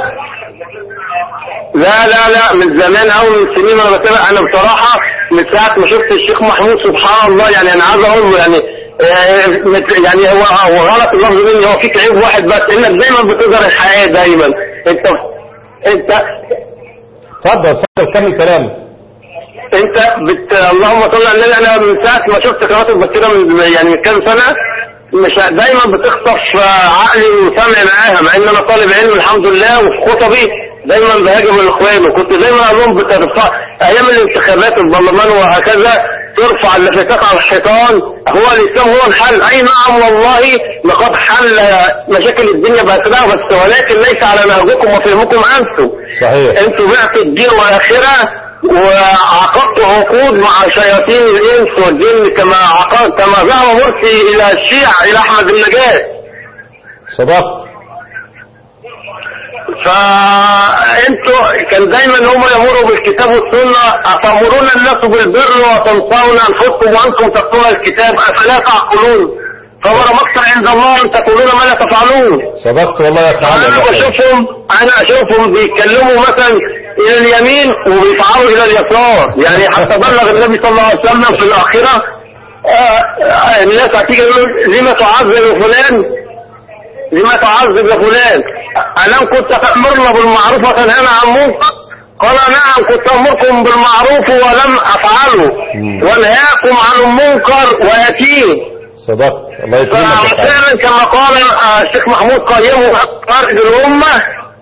لا لا لا من زمان قوي من سنين وانا بتابع انا بصراحه من ساعه ما شفت الشيخ محمود سبحان الله يعني انا عايز اقول له يعني آه، مت- يعني هو هو غلط اللفظ مني هو فيك عيب واحد بس انك دايما بتظهر الحياه دايما انت انت اتفضل اتفضل كمل كلامك انت بت... اللهم صل على النبي انا من ساعه ما شفت قناه البكيره من يعني من كام سنه مش دايما بتخطف آه، عقلي وسمعي معاها مع ان انا طالب علم الحمد لله وفي خطبي دايما بهاجم الاخوان وكنت دايما اقول لهم بترفع ايام الانتخابات البرلمان وهكذا ترفع اللافتات على الحيطان هو الاسلام هو الحل اي نعم والله لقد حل مشاكل الدنيا باسرها بس ولكن ليس على نهجكم وفهمكم انتم صحيح انتوا بعتوا الدين والاخره وعقدتوا عقود مع شياطين الانس والجن كما عقد كما ذهب مرسي الى الشيعة الى احمد النجاة صدقت فانتوا كان دايما هم يمروا بالكتاب والسنه اتامرون الناس بالبر وتنسون انفسكم وانتم تتلون الكتاب افلا تعقلون فمر مقصر عند الله ان تقولون ما لا تفعلون صدقت والله يا اخي انا علي بشوفهم انا اشوفهم بيتكلموا مثلا الى اليمين وبيفعلوا الى اليسار يعني حتى بلغ النبي صلى الله عليه وسلم في الاخره آه، آه، الناس هتيجي يقول لما تعذب فلان لما تعذب يا فلان الم كنت تامرنا بالمعروف وتنهانا عن منكر قال نعم كنت امركم بالمعروف ولم افعله وانهاكم عن المنكر ويتيه صدقت الله يكرمك يا أخي علي. ففعلا كما قال آه، الشيخ محمود قيمه خارج الأمة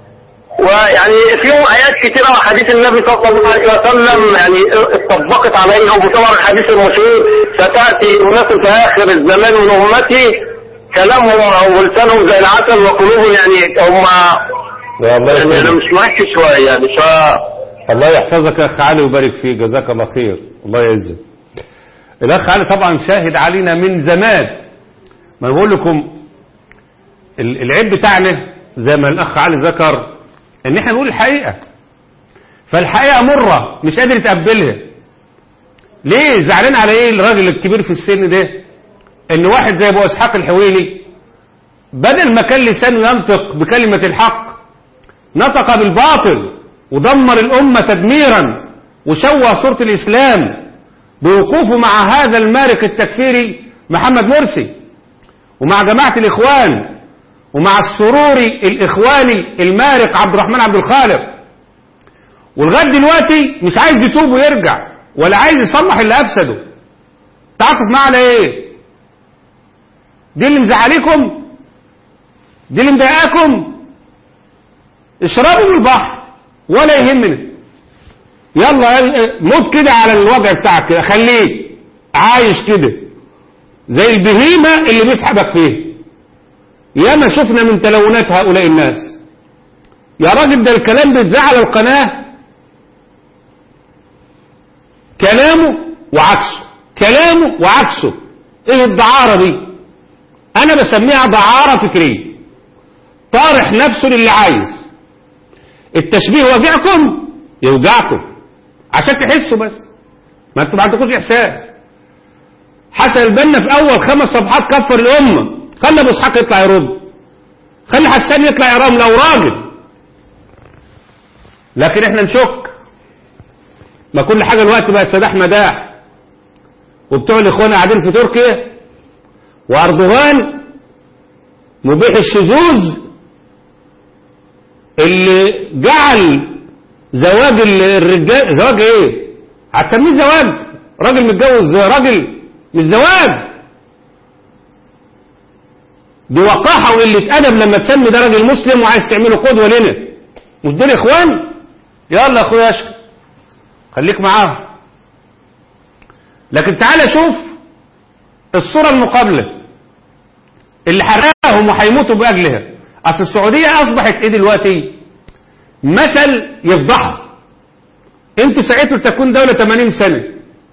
ويعني فيهم آيات كثيرة وحديث النبي صلى الله عليه وسلم يعني اتطبقت عليها وطبعا الحديث المشهور ستأتي أناس في آخر الزمان من أمتي كلامهم ولسانهم زي العسل وقلوبهم يعني هم يا الله يعني أنا يكرمك مش مركز شوية يعني ف الله يحفظك يا اخ علي ويبارك فيك جزاك الله خير الله يعزك الاخ علي طبعا شاهد علينا من زمان ما أنا بقول لكم ال- العيب بتاعنا زي ما الاخ علي ذكر ان احنا نقول الحقيقه فالحقيقه مره مش قادر يتقبلها ليه زعلان على ايه الراجل الكبير في السن ده ان واحد زي ابو اسحاق الحويني بدل ما كان لسانه ينطق بكلمه الحق نطق بالباطل ودمر الأمة تدميرا وشوه صورة الإسلام بوقوفه مع هذا المارق التكفيري محمد مرسي ومع جماعة الإخوان ومع السروري الإخواني المارق عبد الرحمن عبد الخالق ولغاية دلوقتي مش عايز يتوب ويرجع ولا عايز يصلح اللي أفسده تعاطف معاه على إيه دي اللي مزعليكم دي اللي مضايقاكم اشربوا من البحر ولا يهمنا يلا موت كده على الوضع بتاعك كده خليك عايش كده زي البهيمة اللي بيسحبك فيه ياما شفنا من تلونات هؤلاء الناس يا راجل ده الكلام بيتذاع على القناة كلامه وعكسه كلامه وعكسه ايه الدعارة دي انا بسميها دعارة فكرية طارح نفسه للي عايز التشبيه وجعكم يوجعكم عشان تحسوا بس ما انتوا ما عندكوش احساس حسن البنا في اول خمس صفحات كفر الامه خلى ابو اسحاق يطلع يرد خلي حسان يطلع يرام لو راجل لكن احنا نشك ما كل حاجه الوقت بقت سداح مداح وبتوع الاخوان قاعدين في تركيا واردوغان مبيح الشذوذ اللي جعل زواج الرجال زواج ايه هتسميه زواج راجل متجوز راجل مش زواج دي وقاحة وقلة أدب لما تسمي ده راجل مسلم وعايز تعمله قدوة لنا مش دول إخوان يلا أخويا أشكر خليك معاهم لكن تعالى شوف الصورة المقابلة اللي حرقهم وهيموتوا بأجلها أصل السعودية أصبحت إيه دلوقتي مثل يفضحها انتوا سعيتوا تكون دولة 80 سنة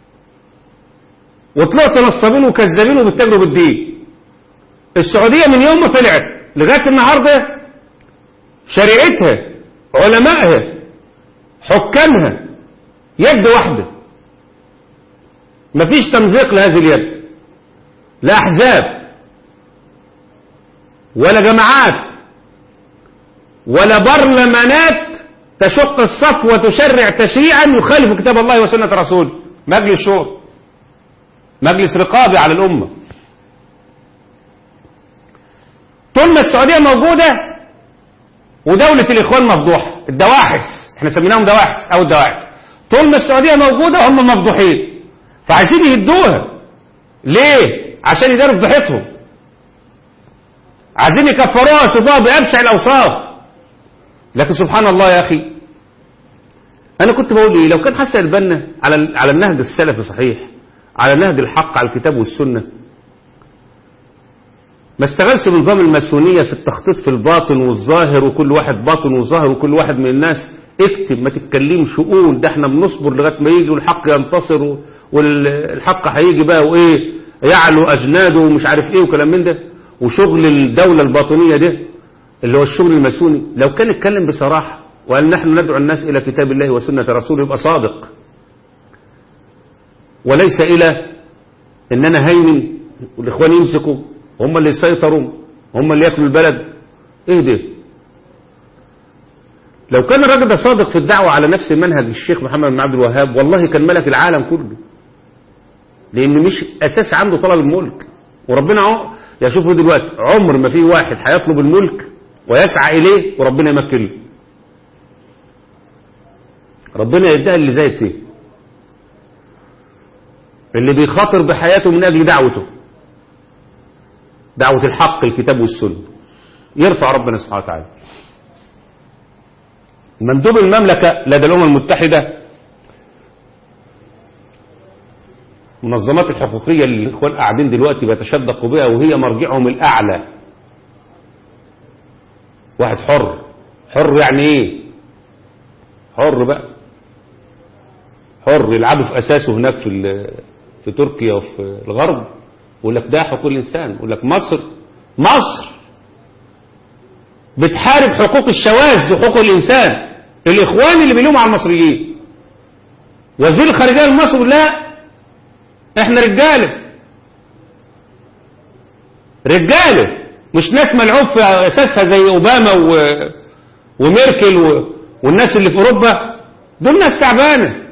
وطلعتوا نصابين وكذابين وبتجروا بالدين السعودية من يوم ما طلعت لغاية النهاردة شريعتها علمائها حكامها يد واحدة مفيش تمزيق لهذه اليد لا أحزاب ولا جماعات ولا برلمانات تشق الصف وتشرع تشريعا يخالف كتاب الله وسنة رسوله مجلس شور مجلس رقابي على الأمة طول ما السعودية موجودة ودولة الإخوان مفضوحة الدواحس احنا سميناهم دواحس أو الدواحس طول ما السعودية موجودة هم مفضوحين فعايزين يهدوها ليه؟ عشان يداروا فضيحتهم عايزين يكفروها ويصفوها بأبشع الأوصاف لكن سبحان الله يا أخي أنا كنت بقول إيه لو كان حسن البنا على على النهج السلفي صحيح على نهج الحق على الكتاب والسنة ما استغلش بنظام الماسونية في التخطيط في الباطن والظاهر وكل واحد باطن وظاهر وكل واحد من الناس اكتب ما تتكلمش شؤون ده احنا بنصبر لغايه ما يجي والحق ينتصر والحق هيجي بقى وايه يعلو اجناده ومش عارف ايه وكلام من ده وشغل الدولة الباطنية ده اللي هو الشغل الماسوني لو كان اتكلم بصراحة وقال نحن ندعو الناس إلى كتاب الله وسنة رسوله يبقى صادق وليس إلى إن أنا هيمن والإخوان يمسكوا هم اللي يسيطروا هم اللي ياكلوا البلد إيه ده لو كان الراجل ده صادق في الدعوة على نفس منهج الشيخ محمد بن عبد الوهاب والله كان ملك العالم كله لأن مش أساس عنده طلب الملك وربنا عم... يا شوفوا دلوقتي عمر ما في واحد هيطلب الملك ويسعى إليه وربنا يمكنه ربنا يديها اللي زايد فيه اللي بيخاطر بحياته من أجل دعوته دعوة الحق الكتاب والسنة يرفع ربنا سبحانه وتعالى مندوب المملكة لدى الأمم المتحدة المنظمات الحقوقية اللي الإخوان قاعدين دلوقتي بيتشدقوا بها وهي مرجعهم الأعلى واحد حر حر يعني إيه حر بقى حر يلعبوا في أساسه هناك في في تركيا وفي الغرب يقول لك ده حقوق الإنسان يقول لك مصر مصر بتحارب حقوق الشواذ وحقوق الإنسان الإخوان اللي بيلوموا على المصريين وزير الخارجية المصري لا احنا رجالة رجالة مش ناس ملعوب في أساسها زي أوباما و... وميركل و... والناس اللي في أوروبا دول ناس تعبانة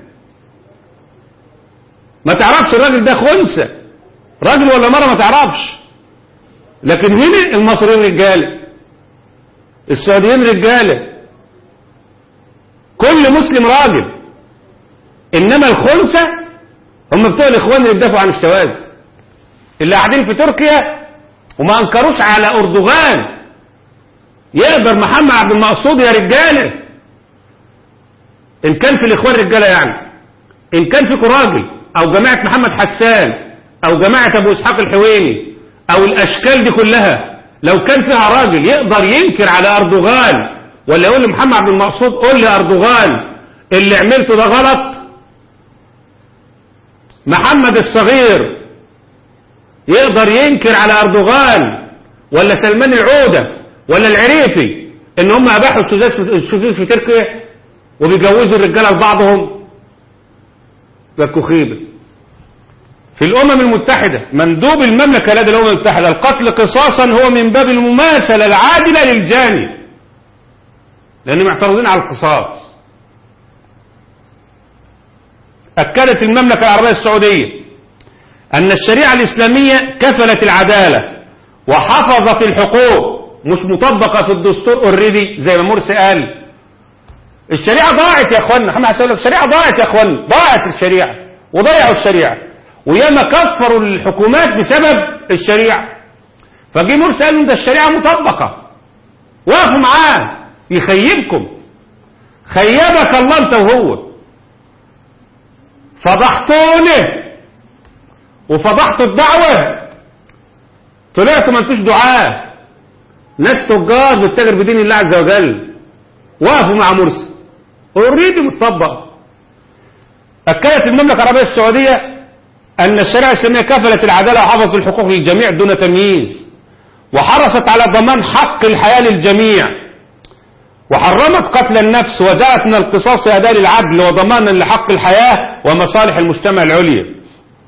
ما تعرفش الراجل ده خنثى راجل ولا مرة ما تعرفش لكن هنا المصريين رجالة السعوديين رجالة كل مسلم راجل إنما الخنثى هم بتوع الإخوان اللي بيدافعوا عن الشواذ اللي قاعدين في تركيا وما أنكروش على أردوغان يقدر محمد عبد المقصود يا رجالة إن كان في الإخوان رجالة يعني إن كان فيكم راجل أو جماعة محمد حسان أو جماعة أبو إسحاق الحويني أو الأشكال دي كلها لو كان فيها راجل يقدر ينكر على أردوغان ولا يقول لمحمد عبد المقصود قول لي أردوغان اللي عملته ده غلط محمد الصغير يقدر ينكر على أردوغان ولا سلمان العودة ولا العريفي ان هم اباحوا الشذوذ في تركيا وبيجوزوا الرجاله لبعضهم بكوا خيبه في الامم المتحده مندوب المملكه لدى الامم المتحده القتل قصاصا هو من باب المماثله العادله للجاني لان معترضين على القصاص اكدت المملكه العربيه السعوديه ان الشريعه الاسلاميه كفلت العداله وحفظت الحقوق مش مطبقة في الدستور اوريدي زي ما مرسي قال الشريعة ضاعت يا اخوانا محمد حسن لك الشريعة ضاعت يا اخوانا ضاعت الشريعة وضيعوا الشريعة وياما كفروا الحكومات بسبب الشريعة فجي مرسي قال ده الشريعة مطبقة وقفوا معاه يخيبكم خيبك الله انت وهو فضحتونه وفضحتوا الدعوة طلعتوا ما انتوش دعاه ناس تجار بتتاجر بدين الله عز وجل وقفوا مع مرسي اوريدي متطبق اكدت المملكه العربيه السعوديه ان الشريعه الاسلاميه كفلت العداله وحفظت الحقوق للجميع دون تمييز وحرصت على ضمان حق الحياه للجميع وحرمت قتل النفس وجعلت من القصاص اداه للعدل وضمانا لحق الحياه ومصالح المجتمع العليا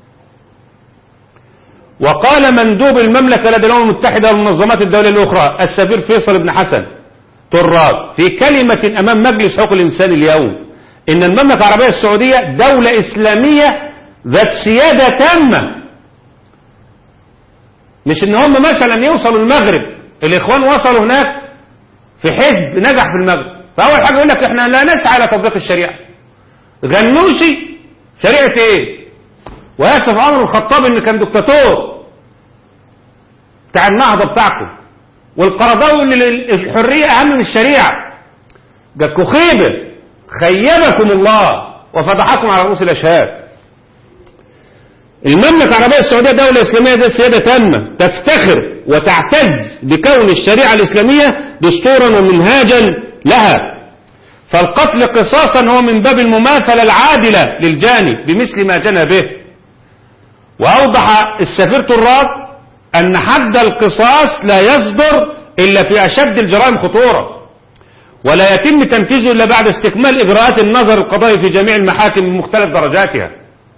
وقال مندوب المملكة لدى الأمم المتحدة والمنظمات الدولية الأخرى السفير فيصل بن حسن تراب في كلمة أمام مجلس حقوق الإنسان اليوم إن المملكة العربية السعودية دولة إسلامية ذات سيادة تامة مش إن هم مثلا يوصلوا المغرب الإخوان وصلوا هناك في حزب نجح في المغرب فأول حاجة يقول لك إحنا لا نسعى إلى تطبيق الشريعة غنوشي شريعة إيه وياسف عمر الخطاب إن كان دكتاتور بتاع النهضة بتاعكم والقرضاوي اللي الحرية أهم من الشريعة جاكوا خيبة خيبكم الله وفضحكم على رؤوس الأشهاد المملكة العربية السعودية دولة إسلامية ذات سيادة تامة تفتخر وتعتز بكون الشريعة الإسلامية دستورا ومنهاجا لها فالقتل قصاصا هو من باب المماثلة العادلة للجاني بمثل ما جنى به وأوضح السفير طراد أن حد القصاص لا يصدر إلا في أشد الجرائم خطورة ولا يتم تنفيذه إلا بعد استكمال إجراءات النظر القضائي في جميع المحاكم بمختلف درجاتها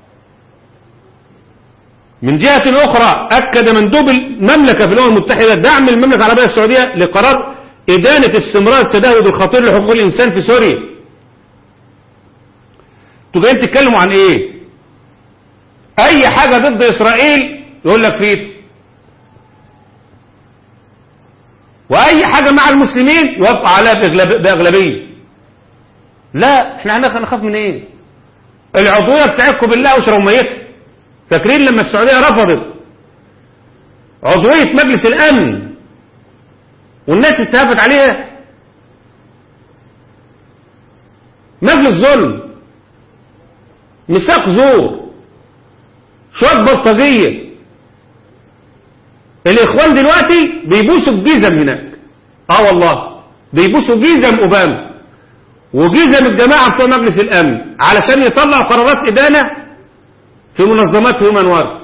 من جهة أخرى أكد مندوب المملكة في الأمم المتحدة دعم المملكة العربية السعودية لقرار إدانة استمرار التدهور الخطير لحقوق الإنسان في سوريا انتوا جايين تتكلموا عن إيه أي حاجة ضد إسرائيل يقول لك فيه وأي حاجة مع المسلمين يوافق عليها بأغلب- بأغلبية لا احنا هنخاف من ايه العضوية بتاعتكم بالله وشروا ميتكم فاكرين لما السعودية رفضت عضوية مجلس الأمن والناس اتهافت عليها مجلس ظلم ميثاق زور شوية بلطجية الإخوان دلوقتي بيبوسوا الجزم هناك اه والله بيبوسوا جزم أوباما وجزم الجماعة بتوع مجلس الأمن علشان يطلعوا قرارات إدانة في منظمات هيومن رايتس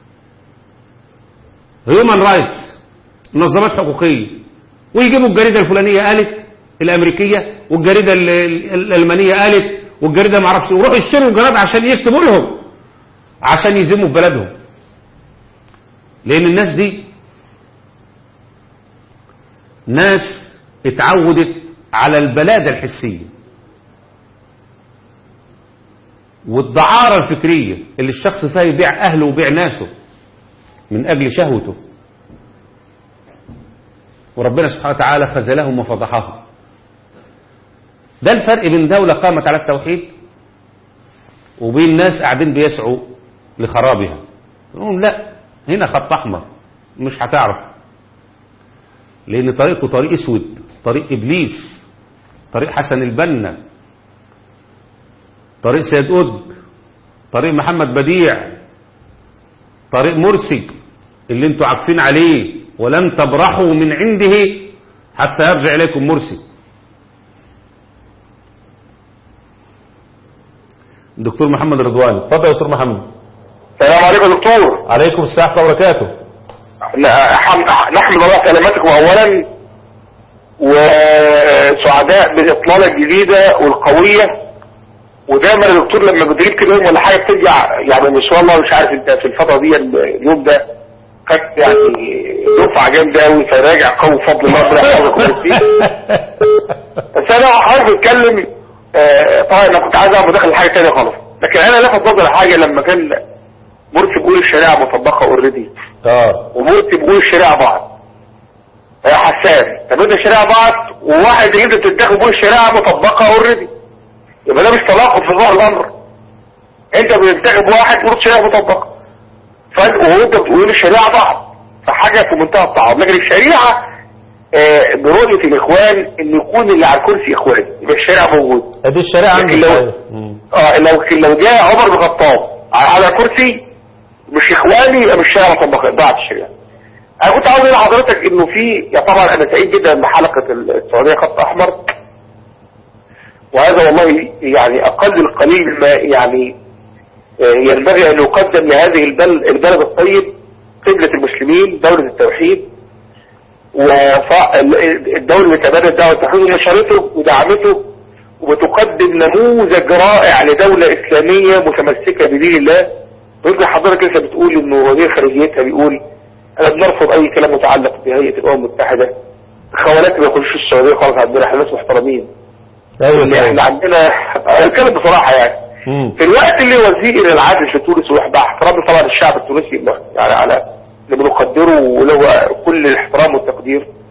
هيومن رايتس منظمات حقوقية ويجيبوا الجريدة الفلانية قالت الأمريكية والجريدة ال- ال- الألمانية قالت والجريدة معرفش ويروحوا يشتروا الجرائد عشان يكتبوا لهم عشان يزموا في بلدهم لأن الناس دي ناس اتعودت على البلادة الحسية والدعارة الفكرية اللي الشخص فيها يبيع أهله ويبيع ناسه من أجل شهوته وربنا سبحانه وتعالى خذلهم وفضحهم ده الفرق بين دولة قامت على التوحيد وبين ناس قاعدين بيسعوا لخرابها يقولون لا هنا خط أحمر مش هتعرف لأن طريقه طريق اسود طريق إبليس طريق حسن البنا طريق سيد قطب طريق محمد بديع طريق مرسي اللي انتوا عاكفين عليه ولن تبرحوا من عنده حتى يرجع إليكم مرسي دكتور محمد رضوان اتفضل يا دكتور محمد السلام عليكم يا دكتور عليكم السلام ورحمه الله وبركاته نحم- نحمد الله سلامتكم اولا وسعداء بالاطلاله الجديده والقويه ودايما يا دكتور لما بتجيب كده يوم ولا حاجه بترجع يعني ما شاء الله مش عارف انت في الفتره دي اليوم ده خدت يعني دفعه جامده قوي فراجع قوي بفضل الله ربنا يحفظك ويهديك. بس انا عاوز اتكلم آه، طبعا انا كنت عايز اعمل داخل حاجه ثانيه خالص لكن انا لفت نظري حاجه لما كان مرسي بيقول الشريعه مطبقه اوريدي اه ومرسي بيقول الشريعه بعض يا حسان طب انت الشريعه بعض وواحد اللي انت بتتاخد بيقول الشريعه مطبقه اوريدي يبقى ده مش تناقض في ظاهر الامر انت بتنتخب واحد بيقول الشريعه مطبقه فانت وانت بتقول الشريعه بعض فحاجه في منتهى التعارض لكن الشريعه آه، برؤيه الاخوان ان يكون اللي على الكرسي اخوان يبقى الشريعه موجود ادي الشريعه لكن عندي لو- صحيح. مم. اه لو لو جاء عمر بن الخطاب على كرسي مش اخواني يبقى مش شارع مطبق ضاعت الشريعه انا كنت عاوز اقول لحضرتك انه في يا طبعا انا سعيد جدا بحلقه السعوديه خط احمر وهذا والله يعني اقل القليل ما يعني آه، ينبغي ان يقدم لهذه البلد البلد الطيب قبلة المسلمين دولة التوحيد والدولة اللي تبنت دعوة التوحيد ونشرته ودعمته وبتقدم نموذج رائع لدولة إسلامية متمسكة بدين الله ويمكن حضرتك لسه بتقول إنه وزير خارجيتها بيقول أنا بنرفض أي كلام متعلق بهيئة الأمم المتحدة الخوالات ما يخشوش السعودية خالص عندنا احنا ناس محترمين ايوه إن صحيح احنا عندنا أنا بتكلم بصراحة يعني مم. في الوقت اللي وزير العدل في تونس ومع احترامي طبعا الشعب التونسي يعني على اللي بنقدره وله كل الاحترام والتقدير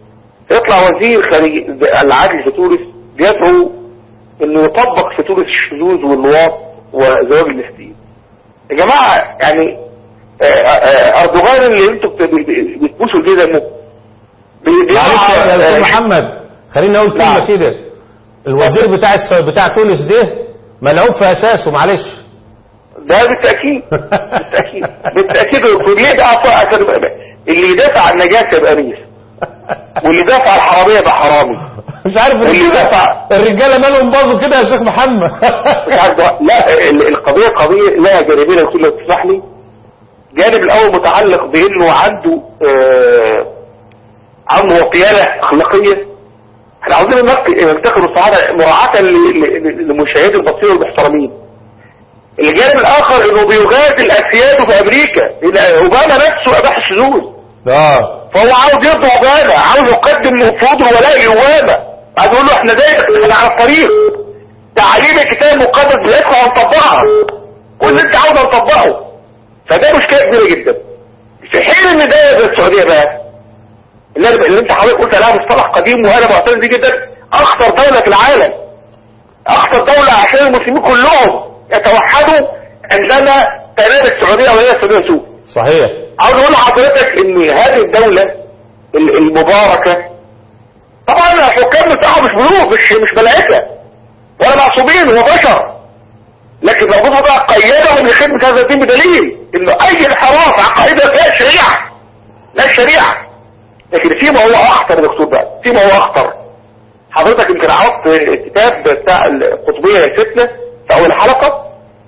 يطلع وزير خارج العدل في تونس بيدعو انه يطبق في تونس الشذوذ واللواط وزواج المثليين يا جماعة يعني آه، آه، اردوغان اللي انتوا بت- بت- بتبوسوا ليه دمه بي- معلش يا بيقع- دكتور آه، محمد خليني اقول كلمه نعم. كده الوزير بتاع الس- بتاع تونس ده ملعوب في اساسه معلش ده بالتأكيد بالتأكيد بالتأكيد ليه ده عطاء عشان يبقى- اللي يدافع عن النجاسة يبقى ريس واللي يدافع عن الحرامية يبقى حرامي مش عارف اللي الرجاله دفع- الرجاله مالهم باظوا كده يا شيخ محمد مش عارف ده- لا ال- القضية قضية لها جانبين لو لو تسمح لي جانب الأول متعلق بأنه عنده آه عنده وقيادة أخلاقية احنا عاوزين ننقي- ننتقل الصعادة مراعاة ل- ل- لمشاهدي البصير والمحترمين الجانب الآخر انه بيغادر أسياده في أمريكا إن أوباما نفسه أباح الشذوذ اه فهو عاوز يرضى اوباما عاوز يقدم مفروض الولاء لاوباما عايز يقول له احنا زي احنا على الطريق تعليم الكتاب المقدس بتاعتكم هنطبقها كل اللي انت عاوز هنطبقه فده مشكله كبيره جدا في حين ان ده زي السعوديه بقى اللي, أنا- اللي انت حضرتك قلت عليها مصطلح قديم وانا معترض بيه جدا اخطر دوله في العالم اخطر دوله عشان المسلمين كلهم يتوحدوا عندما تنال السعوديه وهي السعوديه سوء صحيح عاوز اقول لحضرتك ان هذه الدولة ال- المباركة طبعا الحكام بتاعهم مش ملوك مش مش ملائكة ولا معصومين هو بشر لكن ربنا بقى قيدهم لخدمة هذا الدين بدليل انه اي انحراف عقائدة لا شريعة لا شريعة لكن فيما هو اخطر يا دكتور بقى فيما هو اخطر حضرتك يمكن عرضت الكتاب بتاع القطبية يا ستنا في اول حلقة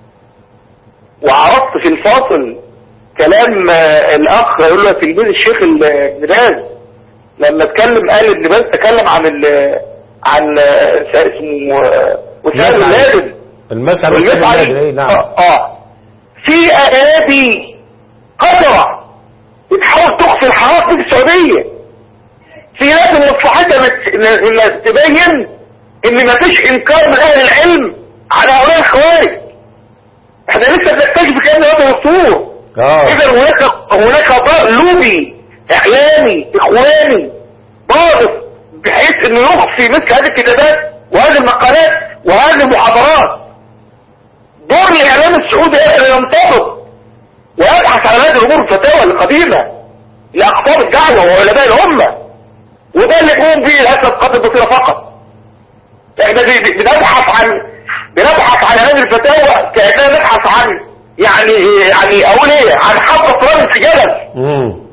وعرضت في الفاصل كلام آه، الاخ يقول له تلميذ الشيخ ال- ابن باز لما اتكلم قال ابن باز تكلم عن ال عن آه، اسمه آه، وسام المسعى. اللادن المسألة واللي والسيد عليه- النادي، إيه، نعم اه آه. في ايادي قدرة بتحاول تخفي الحرام في السعودية في ناس من مصلحتها بت- إن- إنها تبين ان مفيش انكار من اهل العلم على هؤلاء الخوارج احنا لسه بنكتشف كلام هذا دكتور اه اذا هناك هناك ضوء لوبي اعلامي اخواني ضاغط بحيث انه يخفي مثل هذه الكتابات وهذه المقالات وهذه المحاضرات دور الاعلام السعودي ان ينتبط ويبحث عن هذه الامور الفتاوى القديمه لاقطاب الدعوه وعلماء الامه وده اللي يقوم به للاسف قتل البصيره فقط احنا بي- بي- بنبحث عن بنبحث عن هذه الفتاوى كاننا نبحث عن يعني يعني اقول ايه عن حبه رجل في جبل امم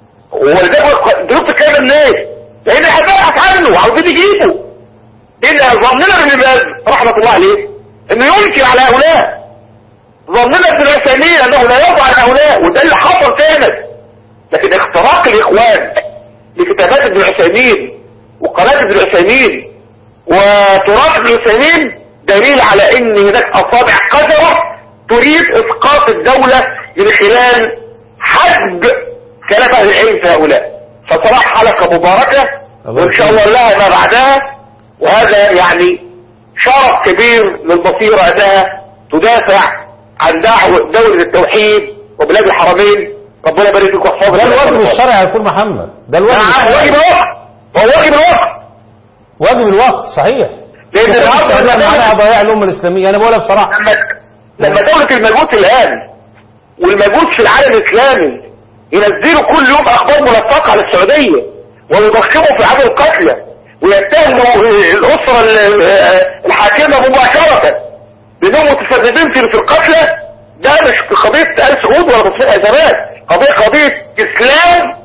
ولذلك دروس الكلام الناس لان احنا بنبحث عنه وعاوزين نجيبه ان ظننا ابن باز رحمه الله عليه انه ينكر على هؤلاء ظننا ابن العثيمين انه لا يرضى عن هؤلاء وده اللي حصل فعلا لكن اختراق الاخوان لكتابات ابن العثيمين وقناه ابن العثيمين وتراث ابن العثيمين دليل على ان هناك اصابع قذره تريد اسقاط الدوله من خلال حجب كلام اهل العلم في هؤلاء فصراحه حلقه مباركه وان شاء الله لها ما بعدها وهذا يعني شرف كبير للبصيره انها تدافع عن دعوه دوله التوحيد وبلاد الحرمين ربنا يبارك فيك ويحفظك ده الواجب الشرعي يا دكتور محمد ده الواجب نعم واجب الشرعي الوقت هو واجب الوقت واجب الوقت صحيح لان النهارده السعودية لما معناها ضياع الأمة الإسلامية أنا بقولها بصراحة لما لما دولة المجوس الآن والمجوس في العالم الإسلامي ينزلوا كل يوم أخبار ملصقة على السعودية ويضخموا في عدد القتلى ويتهموا الأسرة ال- الحاكمة مباشرة بأنهم متسببين في في القتلى ده مش في قضية آل سعود ولا تصفيق أزمات قضية قضية إسلام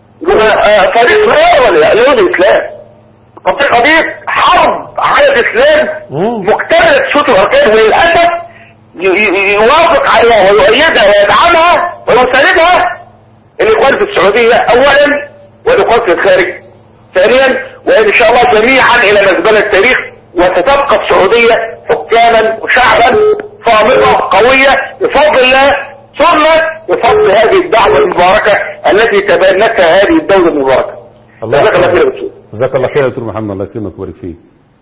وفريق صغير ولا لا الإسلام قضية قضية حرب على الإسلام مم. مكتملة شروط الأركان وللأسف ي- ي- يوافق عليها ويؤيدها ويدعمها ويساندها الإخوان في السعودية أولا والإخوان في الخارج ثانيا وإن شاء الله جميعا إلى مزبلة التاريخ وستبقى السعودية حكاما وشعبا صامتا قوية بفضل الله ثم بفضل هذه الدعوة المباركة التي تبنتها هذه الدولة المباركة الله جزاك الله خير يا يكرمك. دكتور جزاك الله خير يا دكتور محمد الله يكرمك ويبارك فيك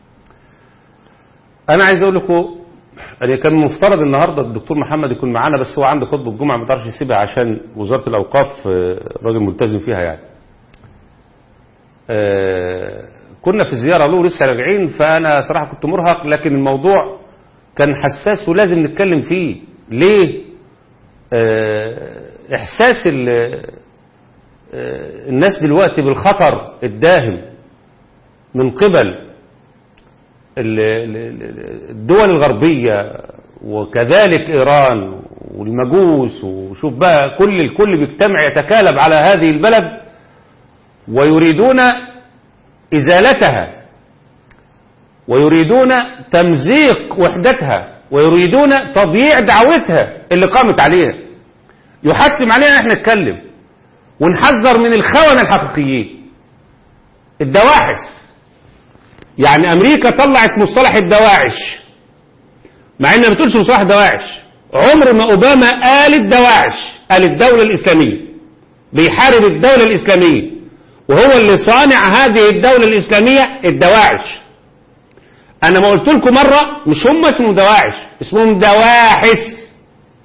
انا عايز اقول لكم يعني كان مفترض النهارده الدكتور محمد يكون معانا بس هو عنده خطبه الجمعه ما يقدرش يسيبها عشان وزاره الاوقاف آه، راجل ملتزم فيها يعني آه، كنا في زيارة له لسه راجعين فأنا صراحة كنت مرهق لكن الموضوع كان حساس ولازم نتكلم فيه ليه آه، إحساس ال- آه، الناس دلوقتي بالخطر الداهم من قبل ال- ال- ال- الدول الغربية وكذلك إيران والمجوس وشوف بقى كل الكل بيجتمع يتكالب على هذه البلد ويريدون إزالتها ويريدون تمزيق وحدتها ويريدون تضييع دعوتها اللي قامت عليها يحتم علينا احنا نتكلم ونحذر من الخونة الحقيقيين الدواحس يعني امريكا طلعت مصطلح الدواعش مع انها ما بتقولش مصطلح دواعش عمر ما اوباما قال الدواعش قال الدولة الاسلامية بيحارب الدولة الاسلامية وهو اللي صانع هذه الدولة الاسلامية الدواعش انا ما قلت لكم مرة مش هم اسمهم دواعش اسمهم دواحس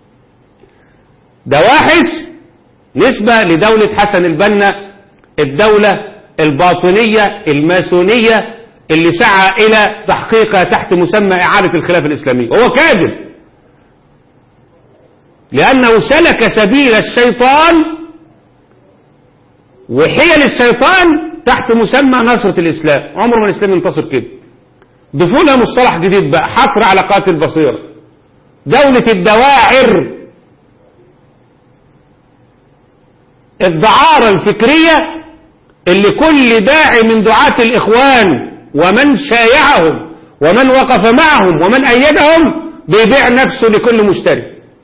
دواحس نسبة لدولة حسن البنا الدولة الباطنية الماسونية اللي سعى إلى تحقيقها تحت مسمى إعادة الخلافة الإسلامية هو كاذب لأنه سلك سبيل الشيطان وحيل الشيطان تحت مسمى نصرة الإسلام عمر ما الإسلام ينتصر كده ضيفوا لها مصطلح جديد بقى حصر على قاتل البصيرة دولة الدواعر الدعارة الفكرية اللي كل داعي من دعاة الإخوان ومن شايعهم ومن وقف معهم ومن أيدهم بيبيع نفسه لكل مشتري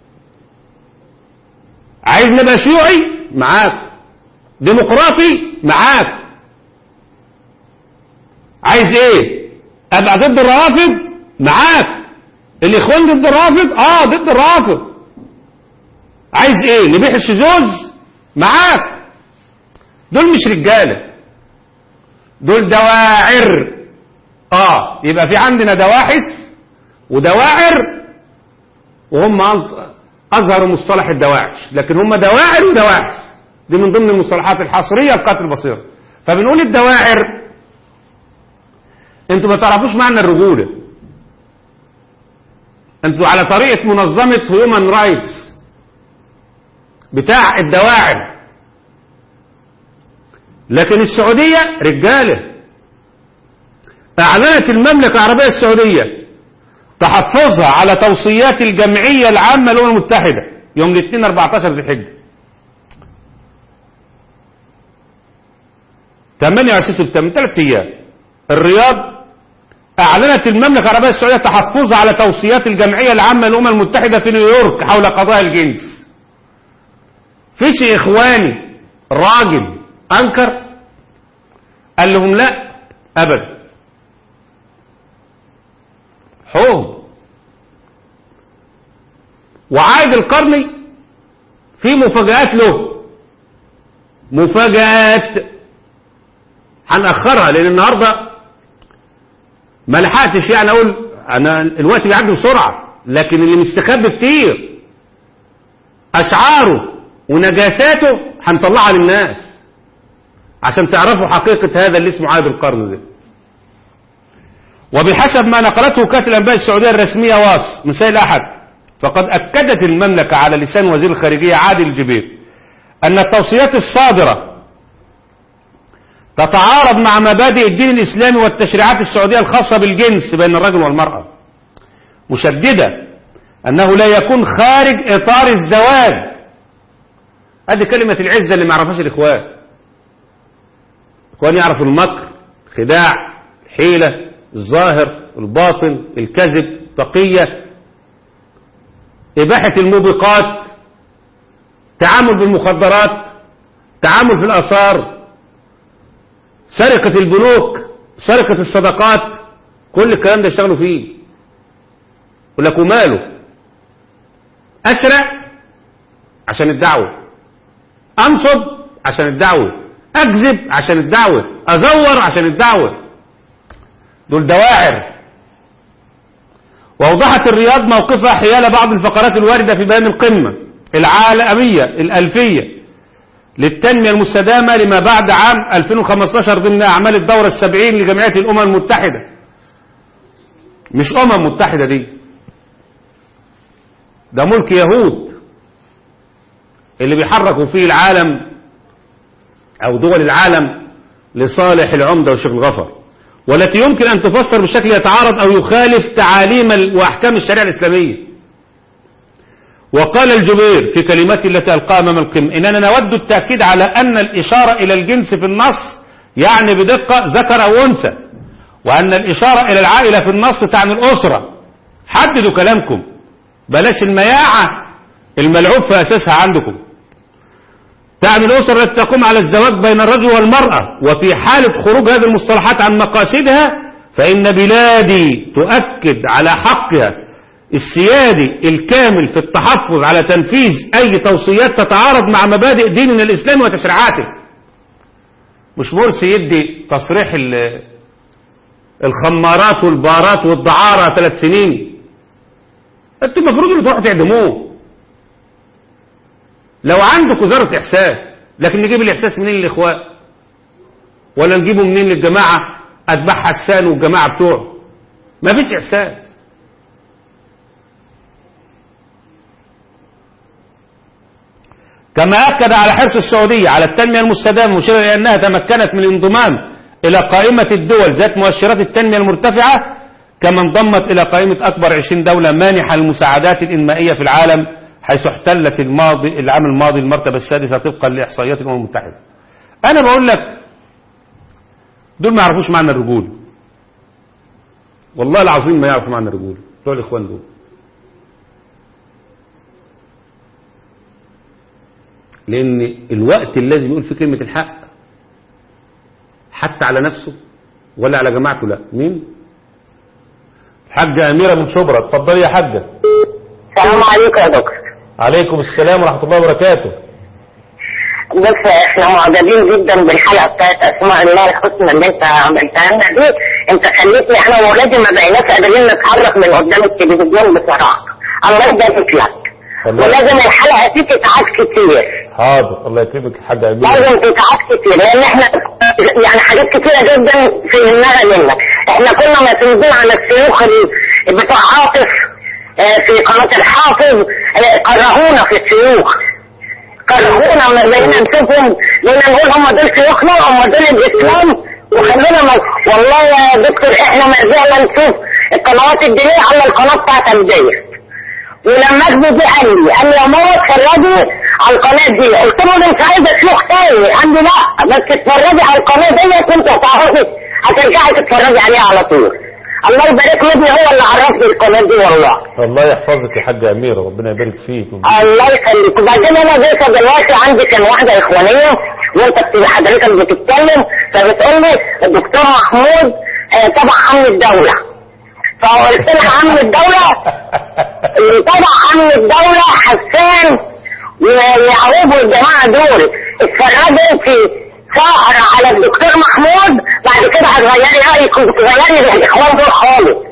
عايز نبقى شيوعي معاك ديمقراطي معاك عايز ايه ابقى ضد الروافض معاك الاخوان ضد الروافض اه ضد الروافض عايز ايه نبيح الشذوذ معاك دول مش رجاله دول دواعر اه يبقى في عندنا دواحس ودواعر وهم أنط- اظهروا مصطلح الدواعش لكن هم دواعر ودواحس دي من ضمن المصطلحات الحصريه لقاتل البصيره فبنقول الدواعر انتوا ما تعرفوش معنى الرجوله انتوا على طريقه منظمه هيومن رايتس بتاع الدواعر لكن السعوديه رجاله اعلنت المملكه العربيه السعوديه تحفظها على توصيات الجمعيه العامه للامم المتحده يوم الاثنين 14 ذي الحجه 28 سبتمبر من ثلاث ايام الرياض اعلنت المملكه العربيه السعوديه تحفظها على توصيات الجمعيه العامه للامم المتحده في نيويورك حول قضايا الجنس فيش اخواني راجل انكر قال لهم لا ابدا حوم وعايد القرني في مفاجآت له مفاجآت هنأخرها لأن النهاردة ما لحقتش يعني أقول أنا الوقت بيعدي بسرعة لكن اللي مستخبي كتير أشعاره ونجاساته هنطلعها للناس عشان تعرفوا حقيقة هذا اللي اسمه عايد القرن ده وبحسب ما نقلته وكالة الأنباء السعودية الرسمية واص من سيد أحد فقد أكدت المملكة على لسان وزير الخارجية عادل الجبير أن التوصيات الصادرة تتعارض مع مبادئ الدين الإسلامي والتشريعات السعودية الخاصة بالجنس بين الرجل والمرأة مشددة أنه لا يكون خارج إطار الزواج هذه كلمة العزة اللي ما يعرفهاش الإخوان الإخوان يعرفوا المكر خداع حيلة الظاهر الباطن الكذب تقية إباحة الموبقات تعامل بالمخدرات تعامل في الآثار سرقة البنوك سرقة الصدقات كل الكلام ده يشتغلوا فيه يقول لك وماله أسرق عشان الدعوة أنصب عشان الدعوة أكذب عشان الدعوة أزور عشان الدعوة دول دواعر وأوضحت الرياض موقفها حيال بعض الفقرات الواردة في بيان القمة العالمية الألفية للتنمية المستدامة لما بعد عام 2015 ضمن أعمال الدورة السبعين لجمعية الأمم المتحدة مش أمم متحدة دي ده ملك يهود اللي بيحركوا فيه العالم أو دول العالم لصالح العمدة والشيخ الغفر والتي يمكن أن تفسر بشكل يتعارض أو يخالف تعاليم ال- وأحكام الشريعة الإسلامية وقال الجبير في كلمته التي ألقاها أمام القمة إننا نود التأكيد على أن الإشارة إلى الجنس في النص يعني بدقة ذكر أو أنثى وأن الإشارة إلى العائلة في النص تعني الأسرة حددوا كلامكم بلاش المياعة الملعوب في أساسها عندكم تعني الأسرة التي تقوم على الزواج بين الرجل والمرأة وفي حالة خروج هذه المصطلحات عن مقاصدها فإن بلادي تؤكد على حقها السيادي الكامل في التحفظ على تنفيذ أي توصيات تتعارض مع مبادئ ديننا الإسلامي وتشريعاته مش مرسي يدي تصريح ال- الخمارات والبارات والدعارة ثلاث سنين انتوا المفروض اللي تروحوا تعدموه لو عندك وزارة إحساس لكن نجيب الإحساس منين للإخوان ولا نجيبه منين للجماعة أتباع حسان والجماعة بتوعه ما فيش إحساس كما أكد على حرص السعودية على التنمية المستدامة مشيرا إلى أنها تمكنت من الانضمام إلى قائمة الدول ذات مؤشرات التنمية المرتفعة كما انضمت إلى قائمة أكبر 20 دولة مانحة للمساعدات الإنمائية في العالم حيث احتلت الماضي العام الماضي المرتبة السادسة طبقا لإحصائيات الأمم المتحدة أنا بقول لك دول ما يعرفوش معنى الرجول والله العظيم ما يعرفوا معنى الرجول بتوع الإخوان دول لأن الوقت الذي بيقول فيه كلمة الحق حتى على نفسه ولا على جماعته لا مين حاجة أميرة من شبرا اتفضلي يا حاجة السلام عليكم يا دكتور عليكم السلام ورحمة الله وبركاته بص احنا معجبين جدا بالحلقه بتاعت اسماء الله الحسنى اللي انت عملتها لنا دي انت خليتني انا وولادي ما بقيناش قادرين نتحرك من قدام التلفزيون بصراحه الله يبارك لك الله. ولازم الحلقه دي تتعاد كتير حاضر الله يكرمك يا حاجة أميرة لازم تتعاد كتير لان احنا يعني حاجات كتيره جدا فهمناها منك احنا كنا معتمدين على الشيوخ ال- بتوع عاطف اه، في قناه الحافظ اه، كرهونا في الشيوخ كرهونا ما بقينا نشوفهم بقينا نقول هم دول شيوخنا هم دول الاسلام وخلينا ما- والله يا دكتور احنا ما زلنا نشوف القنوات الدينيه على القناه بتاعت الدية ولما اجي دي قال لي قال لي يا ماما اتفرجي على القناه دي قلت له انا مش عايزه شيوخ تاني قال لي لا بس اتفرجي على القناه ديت وانت هتعرفي هترجعي تتفرجي عليها على طول الله يبارك له ابني هو اللي عرفني القناه دي والله الله يحفظك يا حاجة أميرة ربنا يبارك فيك الله يخليك وبعدين انا لسه دلوقتي عندي كان واحده اخوانيه وانت بت- حضرتك بتتكلم فبتقول لي الدكتور محمود آه، تبع امن الدوله فقلت لها امن الدوله اللي تبع امن الدوله حسان ويعقوب والجماعه دول اتفرجوا في سهرة على الدكتور محمود بعد كده هتغيري رايك وتغيري الاخوان دول خالص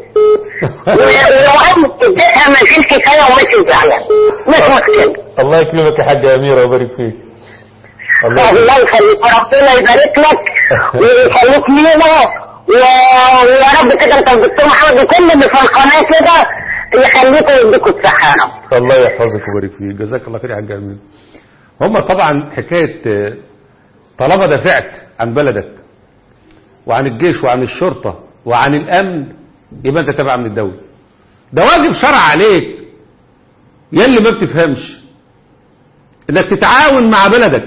ويوم اديتها ما فيش كفايه ومشي زعلان مش مشكله الله يكرمك يا حاجة أميرة ويبارك فيك الله يكرمك. الله يخليك ربنا يبارك لك ويخليك لينا و- ويا رب كده انت والدكتور محمد وكل اللي في القناه كده يخليكم ويديكم الصحه يا رب الله يحفظك ويبارك فيك جزاك الله خير يا حاج امين هم طبعا حكايه آه، طالما دافعت عن بلدك وعن الجيش وعن الشرطه وعن الامن يبقى انت تابع من الدوله ده واجب شرع عليك يا اللي ما بتفهمش انك تتعاون مع بلدك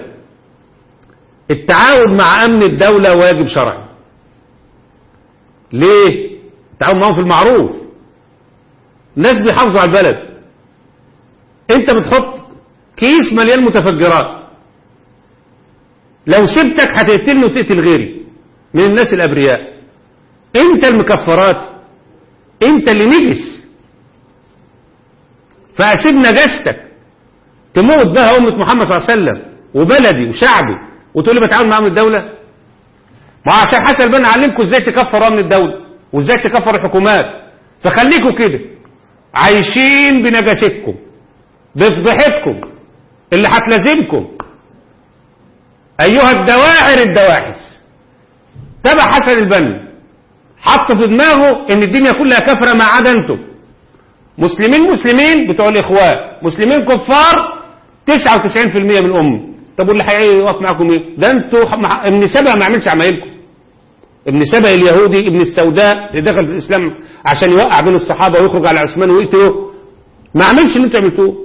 التعاون مع امن الدوله واجب شرعي ليه التعاون معهم في المعروف الناس بيحافظوا على البلد انت بتحط كيس مليان متفجرات لو سبتك هتقتلني وتقتل غيري من الناس الابرياء انت المكفرات انت اللي نجس فاسيب نجاستك تموت بها امه محمد صلى الله عليه وسلم وبلدي وشعبي وتقول لي بتعاون معاهم الدوله ما هو عشان حسن البنا علمكم ازاي تكفروا من الدوله وازاي تكفروا الحكومات فخليكم كده عايشين بنجاستكم بفضحتكم اللي هتلازمكم أيها الدواعر الدواحس تبع حسن البنا حط في دماغه ان الدنيا كلها كفرة ما عدا انتم مسلمين مسلمين بتوع الاخوان مسلمين كفار 99% من الامه طب واللي هيقف معاكم ايه ده انتوا ح- ابن سبأ ما عملش عمايلكم ابن سبأ اليهودي ابن السوداء اللي دخل في الاسلام عشان يوقع بين الصحابه ويخرج على عثمان ويقتله ما عملش اللي انتوا عملتوه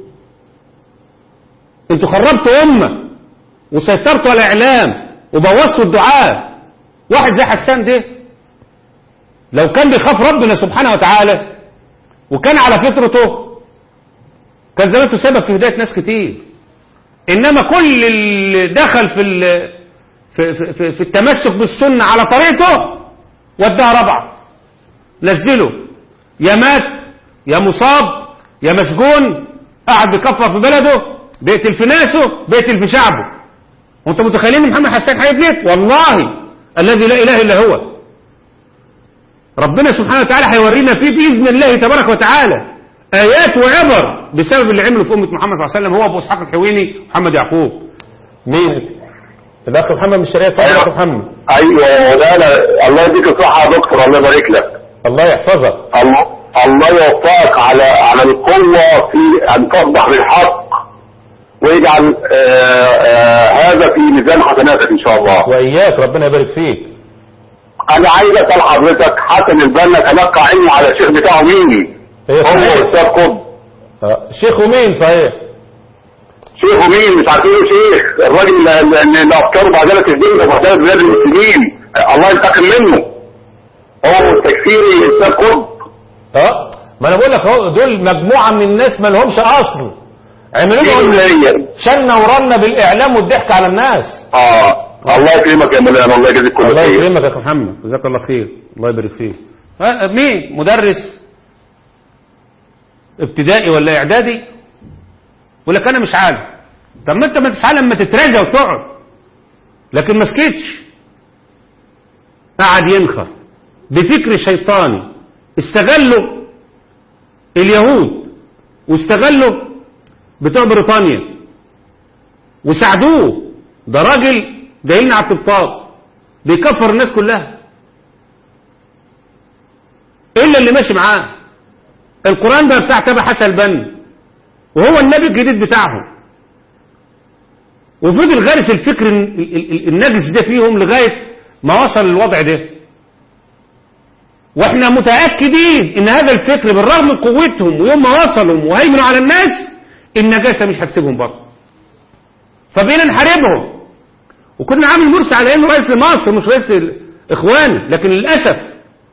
انتوا خربتوا امه وسيطرتوا على الاعلام وبوظتوا الدعاء واحد زي حسان ده لو كان بيخاف ربنا سبحانه وتعالى وكان على فطرته كان زمانته سبب في هدايه ناس كتير انما كل اللي دخل في ال- في, في, في, في التمسك بالسنه على طريقته وداها ربعه نزله يا مات يا مصاب يا مسجون قاعد بيكفر في بلده بيقتل في ناسه بيقتل في شعبه وانتم متخيلين ان محمد حسان هيفلت والله الذي لا اله الا هو ربنا سبحانه وتعالى هيورينا فيه باذن الله تبارك وتعالى ايات وعبر بسبب اللي عمله في امه محمد صلى الله عليه وسلم هو ابو اسحاق الحويني محمد يعقوب مين الاخ محمد من الشرقيه طيب يا أخ محمد ايوه لا لا الله يديك الصحه يا دكتور الله يبارك لك الله يحفظك الله الله يوفقك على على القوه في ان تصدح بالحق ويجعل آه، آه، هذا في ميزان حسناتك ان شاء الله واياك ربنا يبارك فيك انا عايز اسال حضرتك حسن البنا تلقى علمه على الشيخ بتاعه مين هي هو صحيح استاذ قطب آه، شيخ مين صحيح شيخه مين مش عارفين شيخ الراجل اللي- اللي اللي افكاره بعدله الدين وبعدله بلاد المسلمين الله ينتقم منه هو التكفيري استاذ قطب اه ما انا بقول لك اهو دول مجموعه من الناس ما لهمش اصل عملوا دين لهم ملايين شنه ورنه بالاعلام والضحك على الناس اه الله يكرمك يا مولانا الله يجزيك كل الله خير يكرمك يا اخو محمد جزاك الله خير الله يبارك فيك ها، مين مدرس ابتدائي ولا اعدادي يقول لك انا مش عالم طب ما انت ما تسعى لما تترازى وتقعد لكن ما سكتش قعد ينخر بفكر شيطاني استغلوا اليهود واستغلوا بتوع بريطانيا وساعدوه ده راجل جايلنا على الطبطاب بيكفر الناس كلها الا اللي ماشي معاه القران ده بتاع تبع حسن البنا وهو النبي الجديد بتاعهم وفضل غارس الفكر ال- ال- ال- النجس ده فيهم لغايه ما وصل للوضع ده واحنا متاكدين ان هذا الفكر بالرغم من قوتهم ويوم ما وصلوا وهيمنوا على الناس النجاسه مش هتسيبهم برضه فبقينا نحاربهم وكنا عامل مرسي على انه رئيس لمصر مش رئيس الاخوان لكن للاسف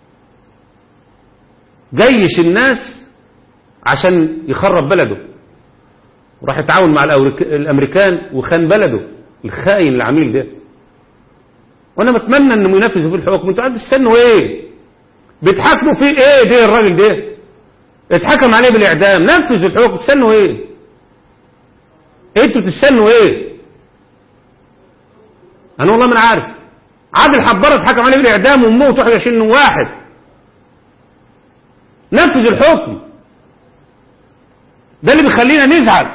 جيش الناس عشان يخرب بلده وراح يتعاون مع الأوريك- الامريكان وخان بلده الخاين العميل ده وانا بتمنى انهم ينفذوا في الحكم انتوا قاعدين تستنوا ايه بيتحاكموا فيه ايه ده الراجل ده اتحكم عليه بالاعدام نفذوا الحكم تستنوا ايه انتوا تستنوا ايه انا والله ما أنا عارف عادل حبار اتحكم عليه بالاعدام وموت 21 واحد نفذ الحكم ده اللي بيخلينا نزعل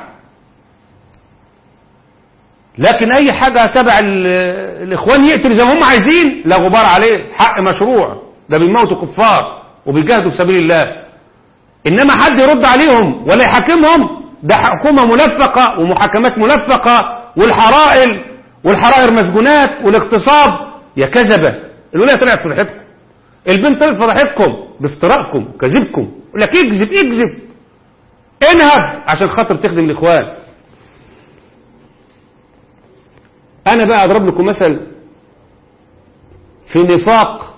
لكن اي حاجة تبع ال- الاخوان يقتل زي ما هم عايزين لا غبار عليه حق مشروع ده بيموتوا كفار وبيجاهدوا في سبيل الله انما حد يرد عليهم ولا يحاكمهم ده حكومة ملفقة ومحاكمات ملفقة والحرائر والحرائر مسجونات والاغتصاب يا كذبة الولاية طلعت في ضحكتكم البنت طلعت في ضحكتكم بافتراءكم كذبكم يقول لك اكذب اكذب انهب عشان خاطر تخدم الاخوان انا بقى اضرب لكم مثل في نفاق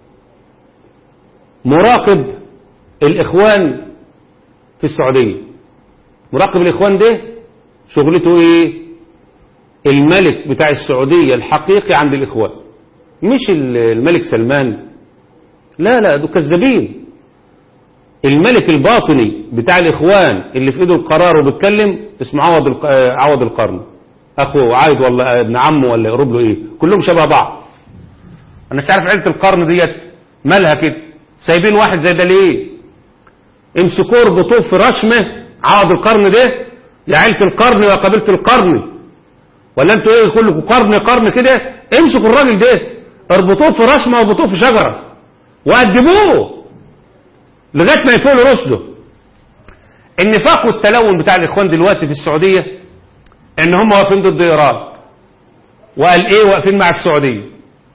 مراقب الاخوان في السعودية مراقب الاخوان ده شغلته ايه الملك بتاع السعودية الحقيقي عند الاخوان مش الملك سلمان لا لا دول كذابين الملك الباطني بتاع الاخوان اللي في ايده القرار وبيتكلم اسمه عوض الق- آه، عوض القرن اخوه عايد ولا ابن عمه ولا يقرب له ايه كلهم شبه بعض انا مش عارف عيله القرن ديت مالها كده سايبين واحد زي ده ليه امسكوه اربطوه في رشمه عوض القرن ده يا عيله القرن يا قبيله القرن ولا انتوا ايه كلكم قرن قرن كده امسكوا الراجل ده اربطوه في رشمه واربطوه في شجره وأدبوه لغايه ما يفوق رشده النفاق والتلون بتاع الاخوان دلوقتي في السعوديه ان هم واقفين ضد ايران وقال ايه واقفين مع السعوديه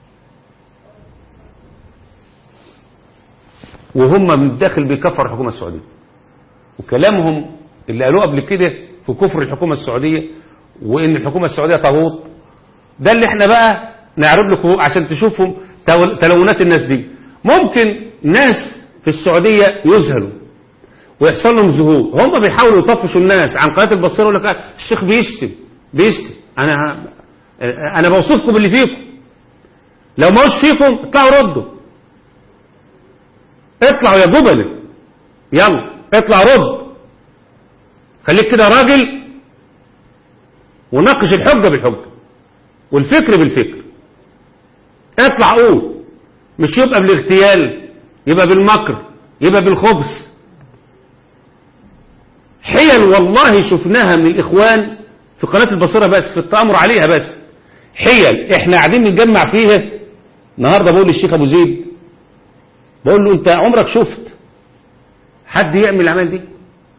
وهم من الداخل بيكفر الحكومه السعوديه وكلامهم اللي قالوه قبل كده في كفر الحكومه السعوديه وان الحكومه السعوديه طاغوت ده اللي احنا بقى نعرض لكم عشان تشوفوا تول- تلونات الناس دي ممكن ناس في السعوديه يذهلوا ويحصل لهم ذهول هم بيحاولوا يطفشوا الناس عن قناه البصيره يقول لك آه، الشيخ بيشتم بيشتم انا انا بوصفكم باللي فيكم لو ما هوش فيكم اطلعوا ردوا اطلعوا يا جبل يلا اطلع رد خليك كده راجل وناقش الحجة بالحجة والفكر بالفكر اطلع قول مش يبقى بالاغتيال يبقى بالمكر يبقى بالخبث حيل والله شفناها من الإخوان في قناة البصيرة بس في التأمر عليها بس حيل احنا قاعدين نتجمع فيها النهاردة بقول للشيخ أبو زيد بقول له انت عمرك شفت حد يعمل العمل دي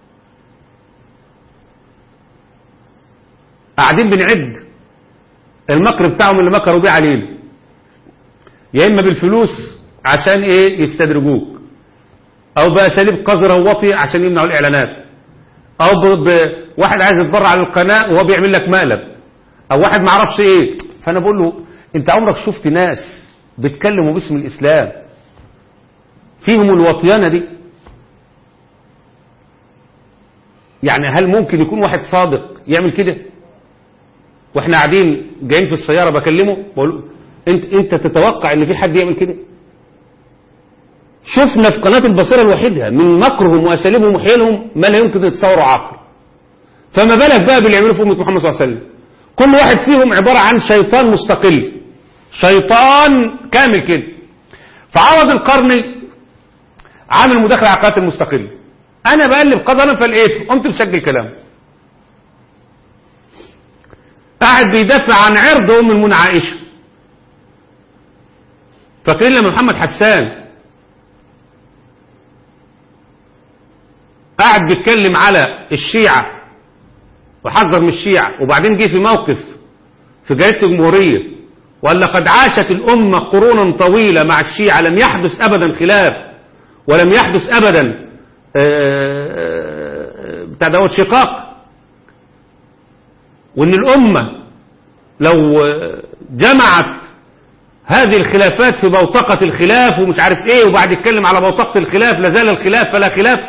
قاعدين بنعد المكر بتاعهم اللي مكروا بيه علينا يا اما بالفلوس عشان ايه يستدرجوك او باساليب قذره ووطي عشان يمنعوا الاعلانات او ب... ب... واحد عايز يتبرع على القناه وهو بيعمل لك مقلب او واحد ما اعرفش ايه فانا بقول له انت عمرك شفت ناس بيتكلموا باسم الاسلام فيهم الوطيانه دي يعني هل ممكن يكون واحد صادق يعمل كده واحنا قاعدين جايين في السياره بكلمه بقول له، انت انت تتوقع ان في حد يعمل كده شفنا في قناه البصيره لوحدها من مكرهم واساليبهم وحيلهم ما لا يمكن يتصوروا عقل فما بالك بقى باللي يعملوا في امه محمد صلى الله عليه وسلم كل واحد فيهم عباره عن شيطان مستقل شيطان كامل كده فعوض القرني عامل مداخله على قناه المستقل انا بقلب قدرا فلقيته قمت مسجل كلام قاعد بيدافع عن عرض ام المنى عائشه فاكرين لما محمد حسان قاعد بيتكلم على الشيعة وحذر من الشيعة وبعدين جه في موقف في جريدة الجمهورية وقال لقد عاشت الأمة قرونا طويلة مع الشيعة لم يحدث أبدا خلاف ولم يحدث أبدا آه، آه، بتاع دوت شقاق وان الامه لو آه، جمعت هذه الخلافات في بوتقة الخلاف ومش عارف ايه وبعد يتكلم على بوتقة الخلاف لازال الخلاف فلا خلاف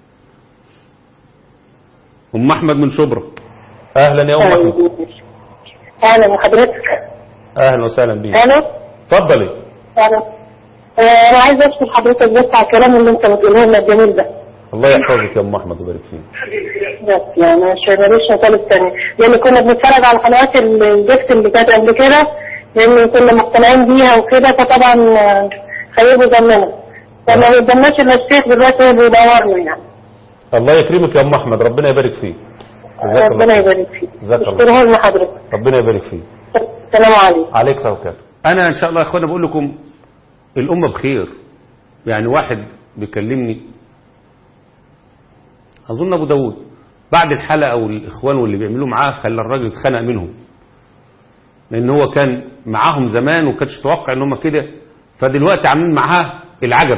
ام احمد من شبرا اهلا يا ام احمد اهلا بحضرتك اهلا وسهلا بيك الو اتفضلي اهلا آه، انا عايزه اشكر حضرتك بس على الكلام اللي انت بتقوله لنا الجميل ده الله يحفظك يا ام احمد ويبارك فيك بس يعني مش ماليش مطالب تانية لان كنا بنتفرج على قنوات الجفت اللي كانت قبل كده لان كنا مقتنعين بيها وكده فطبعا آه، خيبوا ظننا فما قدامناش الا الشيخ دلوقتي هو بيدورنا يعني الله يكرمك يا ام احمد ربنا يبارك فيك جزاك الله ربنا خير. يبارك فيك جزاك الله اشكرها لنا حضرتك ربنا يبارك فيك السلام عليكم عليك توكل انا ان شاء الله يا اخوانا بقول لكم الامه بخير يعني واحد بيكلمني اظن ابو داود بعد الحلقه والاخوان واللي بيعملوا معاه خلى الراجل اتخنق منهم لان هو كان معاهم زمان وكانش يتوقع ان هم كده فدلوقتي عاملين معاه العجب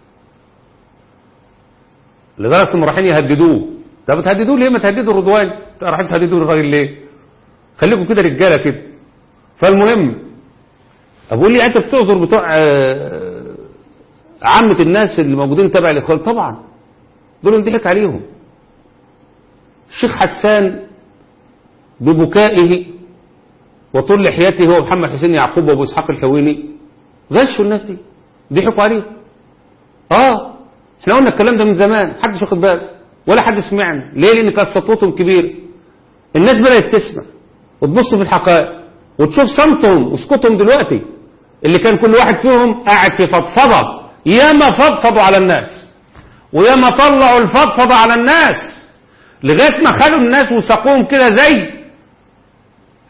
لدرجه انهم رايحين يهددوه طب بتهددوه ليه ما تهددوا الرضوان رايحين تهددوا الراجل ليه خليكم كده رجاله كده فالمهم اقول لي انت بتعذر بتوع آه، عامه الناس اللي موجودين تبع الاخوان طبعا دول انضحك عليهم الشيخ حسان ببكائه وطول لحيته هو محمد حسين يعقوب وابو اسحاق الحويني غشوا الناس دي ضحكوا عليهم اه احنا قلنا الكلام ده من زمان محدش واخد باله ولا حد سمعنا ليه لان كانت سطوتهم كبيره الناس بدات تسمع وتبص في الحقائق وتشوف صمتهم وسكوتهم دلوقتي اللي كان كل واحد فيهم قاعد في فضفضه ياما فضفضوا على الناس وياما طلعوا الفضفضه على الناس لغايه ما خلوا الناس وساقوهم كده زي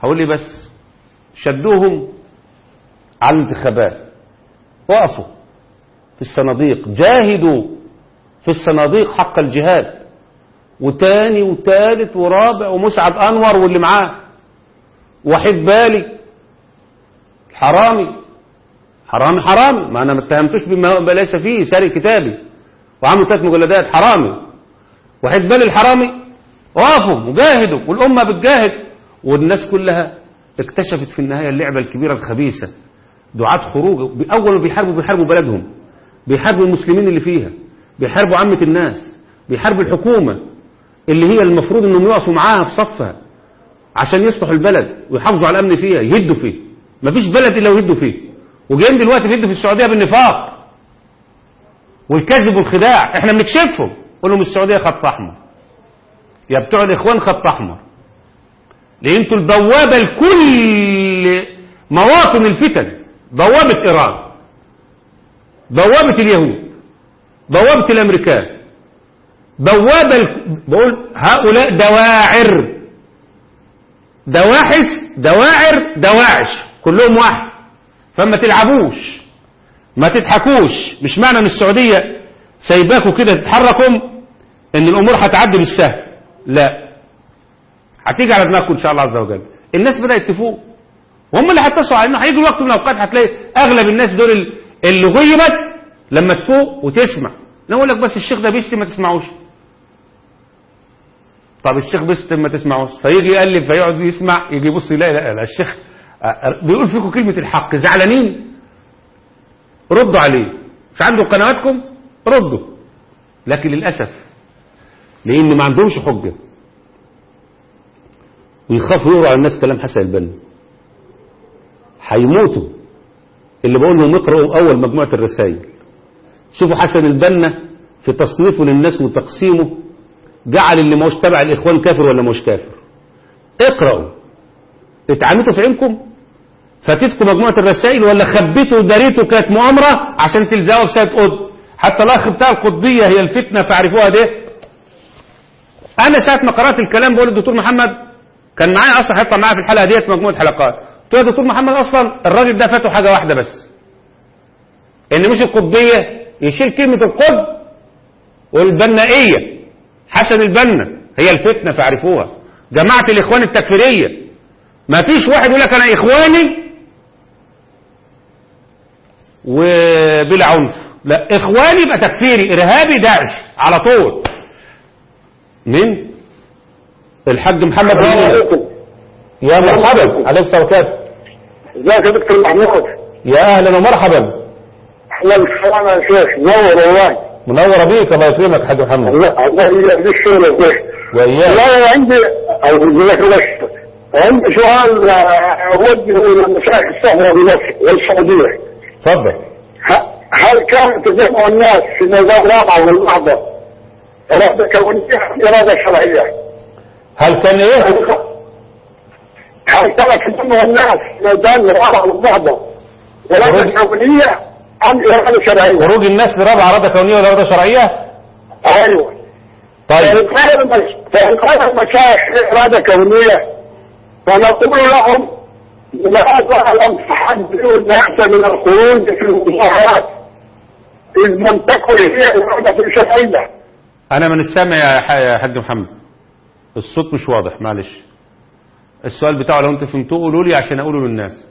هقول لي بس شدوهم على الانتخابات وقفوا في الصناديق جاهدوا في الصناديق حق الجهاد وتاني وتالت ورابع ومسعد انور واللي معاه وحيد بالي حرامي حرامي حرامي ما انا ما اتهمتوش بما ما ليس فيه سارق كتابي وعملوا ثلاث مجلدات حرامي وحيد بالي الحرامي وقفوا وجاهدوا والامه بتجاهد والناس كلها اكتشفت في النهايه اللعبه الكبيره الخبيثه دعاة خروج اول ما بيحاربوا بيحاربوا بلدهم بيحاربوا المسلمين اللي فيها بيحاربوا عامه الناس بيحاربوا الحكومه اللي هي المفروض انهم يقفوا معاها في صفها عشان يصلحوا البلد ويحافظوا على الامن فيها يهدوا فيه مفيش بلد الا ويهدوا فيه وجايين دلوقتي بيهدوا في السعوديه بالنفاق والكذب والخداع احنا بنكشفهم قول لهم السعوديه خط احمر يا بتوع الاخوان خط احمر لان انتوا البوابه لكل مواطن الفتن بوابه ايران بوابه اليهود بوابه الامريكان بوابه ال... بقول هؤلاء دواعر دواحس دواعر دواعش كلهم واحد فما تلعبوش ما تضحكوش مش معنى ان السعوديه سايباكوا كده تتحركوا ان الامور هتعدي بالسهل لا هتيجي على دماغكم ان شاء الله عز وجل الناس بدات تفوق وهم اللي هيتصلوا على انه هيجي وقت من الاوقات هتلاقي اغلب الناس دول اللي غيبت لما تفوق وتسمع نقول لك بس الشيخ ده بيشتم ما تسمعوش طب الشيخ بيشتم ما تسمعوش فيجي يقلب فيقعد يسمع يجي يبص يلاقي لا, لا الشيخ بيقول فيكم كلمة الحق زعلانين ردوا عليه مش عنده قنواتكم ردوا لكن للأسف لأن ما عندهمش حجة ويخافوا يقروا على الناس كلام حسن البنا هيموتوا اللي بقول لهم اقرأوا أول مجموعة الرسائل شوفوا حسن البنا في تصنيفه للناس وتقسيمه جعل اللي ماهوش تبع الإخوان كافر ولا مش كافر اقرأوا اتعاملتوا في عينكم فاتتكم مجموعة الرسائل ولا خبيتوا وداريتوا كانت مؤامرة عشان تلزقوا بسيد قطب حتى الأخ بتاع القطبية هي الفتنة فاعرفوها ده أنا ساعة ما قرأت الكلام بقول الدكتور محمد كان معايا أصلا هيطلع معايا في الحلقة ديت مجموعة حلقات قلت له يا دكتور محمد أصلا الراجل ده فاته حاجة واحدة بس إن مش القطبية يشيل كلمة القطب والبنائية حسن البنا هي الفتنة فاعرفوها جماعة الإخوان التكفيرية ما فيش واحد يقول لك أنا إخواني وبلا عنف لا إخواني يبقى تكفيري إرهابي داعش على طول مين الحاج محمد بن يا مرحبا عليك سوكات ازيك يا دكتور محمود يا أهلا ومرحبا احنا السلام يا شيخ نور والله منورة بيك الله يكرمك يا حاج محمد الله الله يجزيك الشغل يا شيخ وإياك لا أنا عندي أو جزاك الله خير. عندي سؤال آه، أوجهه إلى مشايخ الصحراء بنفسه والسعودية اتفضل ه- هل كان تجمع الناس في نظام رابعة والنهضة إرادة كونية إرادة شرعية؟ هل كان ايه هل كان تجمع الناس في نظام رابعة والنهضة إرادة كونية أم إرادة شرعية؟ خروج الناس لرابعة إرادة كونية ولا إرادة شرعية أيوه طيب فإن كان المش- فإن كان المشايخ إرادة كونية فنقول لهم لماذا لم تحذروا الناس من الخروج في المظاهرات إذ لم تكن هي إرادة شرعية أنا من السامع يا ح- يا حاج محمد الصوت مش واضح معلش السؤال بتاعه لو انت فهمتوه قولوا لي عشان اقوله للناس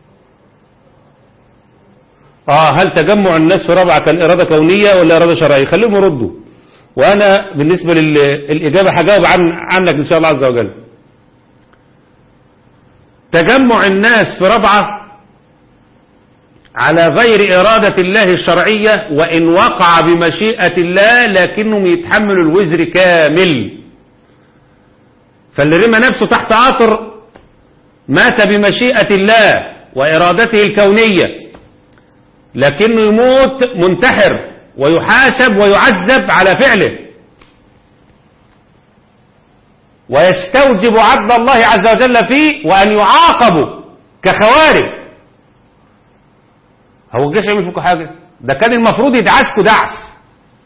اه هل تجمع الناس في رابعة كان إرادة كونية ولا إرادة شرعية خليهم يردوا وأنا بالنسبة للإجابة هجاوب عن عنك إن شاء الله عز وجل تجمع الناس في رابعة على غير إرادة الله الشرعية وإن وقع بمشيئة الله لكنهم يتحملوا الوزر كامل فاللي رمى نفسه تحت عطر مات بمشيئة الله وإرادته الكونية لكنه يموت منتحر ويحاسب ويعذب على فعله ويستوجب عدل الله عز وجل فيه وأن يعاقبوا كخوارج هو الجيش يعمل فيكم حاجة ده كان المفروض يدعسكوا دعس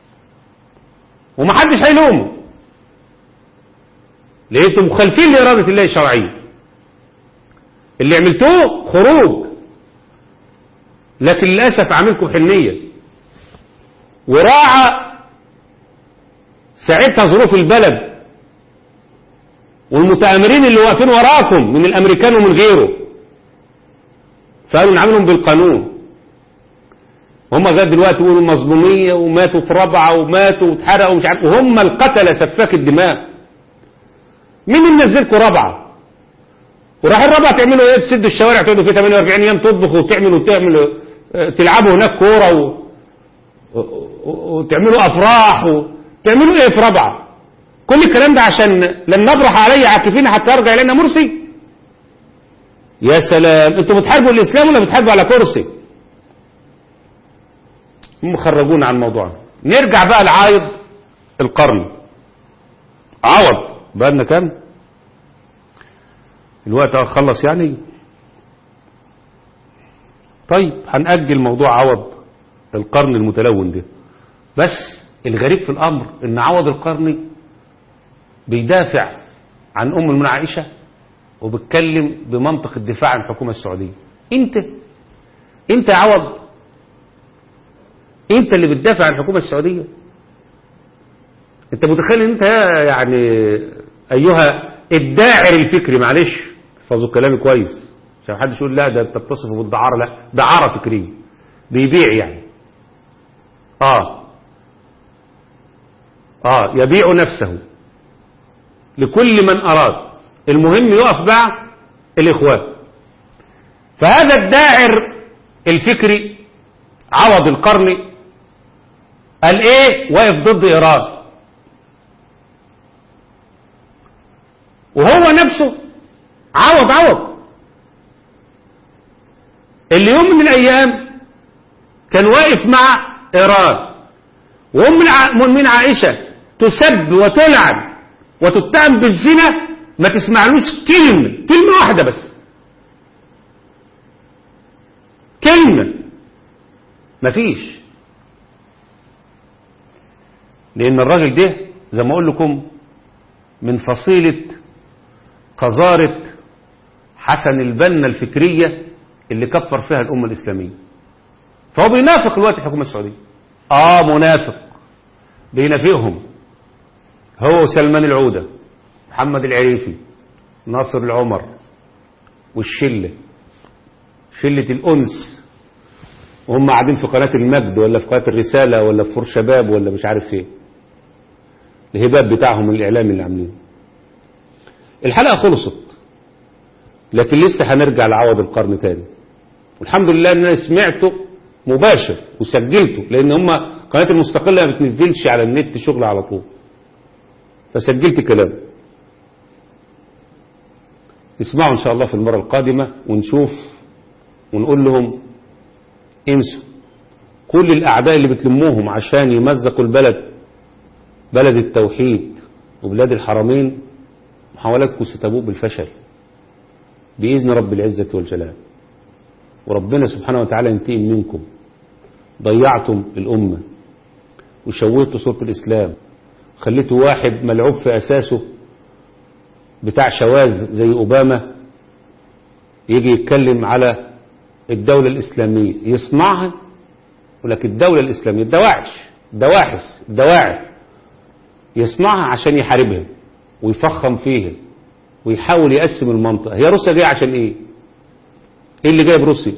ومحدش هيلومه لقيتم مخالفين لإرادة الله الشرعية اللي عملتوه خروج لكن للأسف عاملكم حنية وراعى ساعتها ظروف البلد والمتآمرين اللي واقفين وراكم من الأمريكان ومن غيره فقالوا نعملهم بالقانون هم لغايه دلوقتي يقولوا مظلومية وماتوا في ربعة وماتوا واتحرقوا ومش عارف وهم القتلة سفاك الدماء مين اللي نزلكم ربعة وراح الربعة تعملوا ايه تسدوا الشوارع تقعدوا فيه 48 يوم تطبخوا وتعملوا وتعملوا اه، تلعبوا هناك كورة و... و- و- وتعملوا افراح وتعملوا ايه في ربعة كل الكلام ده عشان لن نبرح علي عاكفين حتى يرجع الينا مرسي يا سلام انتوا بتحاربوا الاسلام ولا بتحاربوا على كرسي هم خرجونا عن الموضوع نرجع بقى لعايض القرن عوض بقى لنا كام الوقت خلص يعني طيب هنأجل موضوع عوض القرن المتلون ده بس الغريب في الأمر ان عوض القرني بيدافع عن أم المؤمنين عائشة وبيتكلم بمنطق الدفاع عن الحكومة السعودية انت انت يا عوض انت اللي بتدافع عن الحكومة السعودية انت متخيل ان انت يعني ايها الداعر الفكري معلش احفظوا كلامي كويس عشان محدش يقول لا ده انت بتصفه بالدعارة لا دعارة فكرية بيبيع يعني اه اه يبيع نفسه لكل من اراد المهم يقف مع الاخوان فهذا الداعر الفكري عوض القرني قال ايه واقف ضد ايران وهو نفسه عوض عوض اللي يوم من الايام كان واقف مع ايران وام المؤمنين عائشه تسب وتلعن وتتهم بالزنا ما تسمعلوش كلمه كلمه واحده بس كلمه مفيش لان الراجل ده زي ما اقول لكم من فصيله قذاره حسن البنا الفكريه اللي كفر فيها الامه الاسلاميه فهو بينافق الوقت الحكومه السعوديه اه منافق بينافقهم هو سلمان العوده محمد العريفي ناصر العمر والشله شله الانس وهم قاعدين في قناه المجد ولا في قناه الرساله ولا في فور شباب ولا مش عارف ايه الهباب بتاعهم الاعلامي اللي عاملينه الحلقه خلصت لكن لسه هنرجع لعوض القرن تاني والحمد لله ان انا سمعته مباشر وسجلته لان هم قناه المستقله ما بتنزلش على النت شغل على طول فسجلت كلام نسمعه ان شاء الله في المره القادمه ونشوف ونقول لهم انسوا كل الاعداء اللي بتلموهم عشان يمزقوا البلد بلد التوحيد وبلاد الحرمين محاولاتكم ستبوء بالفشل بإذن رب العزة والجلال وربنا سبحانه وتعالى ينتقم منكم ضيعتم الأمة وشوهتوا صورة الإسلام خليتوا واحد ملعوب في أساسه بتاع شواذ زي أوباما يجي يتكلم على الدولة الإسلامية يصنعها ولكن الدولة الإسلامية الدواعش دواحس دواعي يصنعها عشان يحاربها ويفخم فيها ويحاول يقسم المنطقة هي روسيا جاية عشان ايه ايه اللي جايب روسيا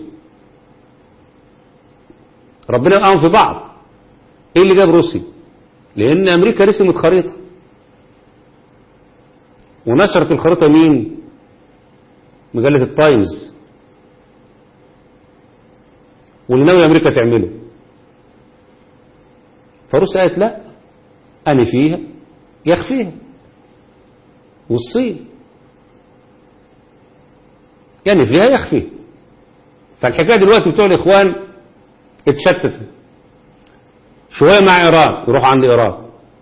ربنا يقام في بعض ايه اللي جايب روسيا لان امريكا رسمت خريطة ونشرت الخريطة مين مجلة التايمز واللي ناوي امريكا تعمله فروسيا قالت لا انا فيها يخفيها والصين يعني فيها يخفي فالحكاية دلوقتي بتوع الإخوان اتشتتوا شوية مع إيران يروحوا عند إيران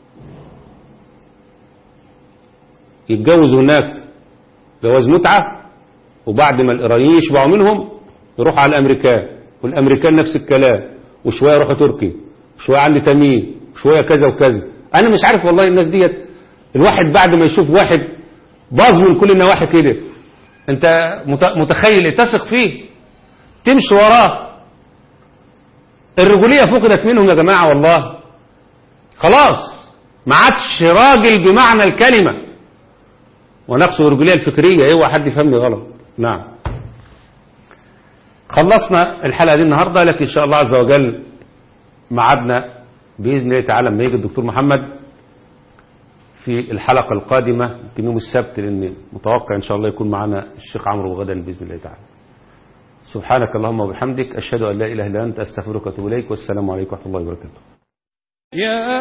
يتجوزوا هناك جواز متعة وبعد ما الإيرانيين يشبعوا منهم يروحوا على الأمريكان والأمريكان نفس الكلام وشوية يروحوا تركيا وشوية عند تميم وشوية كذا وكذا أنا مش عارف والله الناس ديت الواحد بعد ما يشوف واحد باظ من كل النواحي كده انت مت- متخيل إيه؟ تثق فيه تمشي وراه الرجولية فقدت منهم يا جماعة والله خلاص ما عادش راجل بمعنى الكلمة ونقصد الرجولية الفكرية اوعى حد يفهمني غلط نعم خلصنا الحلقة دي النهاردة لكن إن شاء الله عز وجل معادنا بإذن الله تعالى لما يجي الدكتور محمد في الحلقة القادمة يمكن يوم السبت لأن متوقع إن شاء الله يكون معنا الشيخ عمرو غدا بإذن الله تعالى سبحانك اللهم وبحمدك أشهد أن لا إله إلا أنت أستغفرك وأتوب إليك والسلام عليكم ورحمة الله وبركاته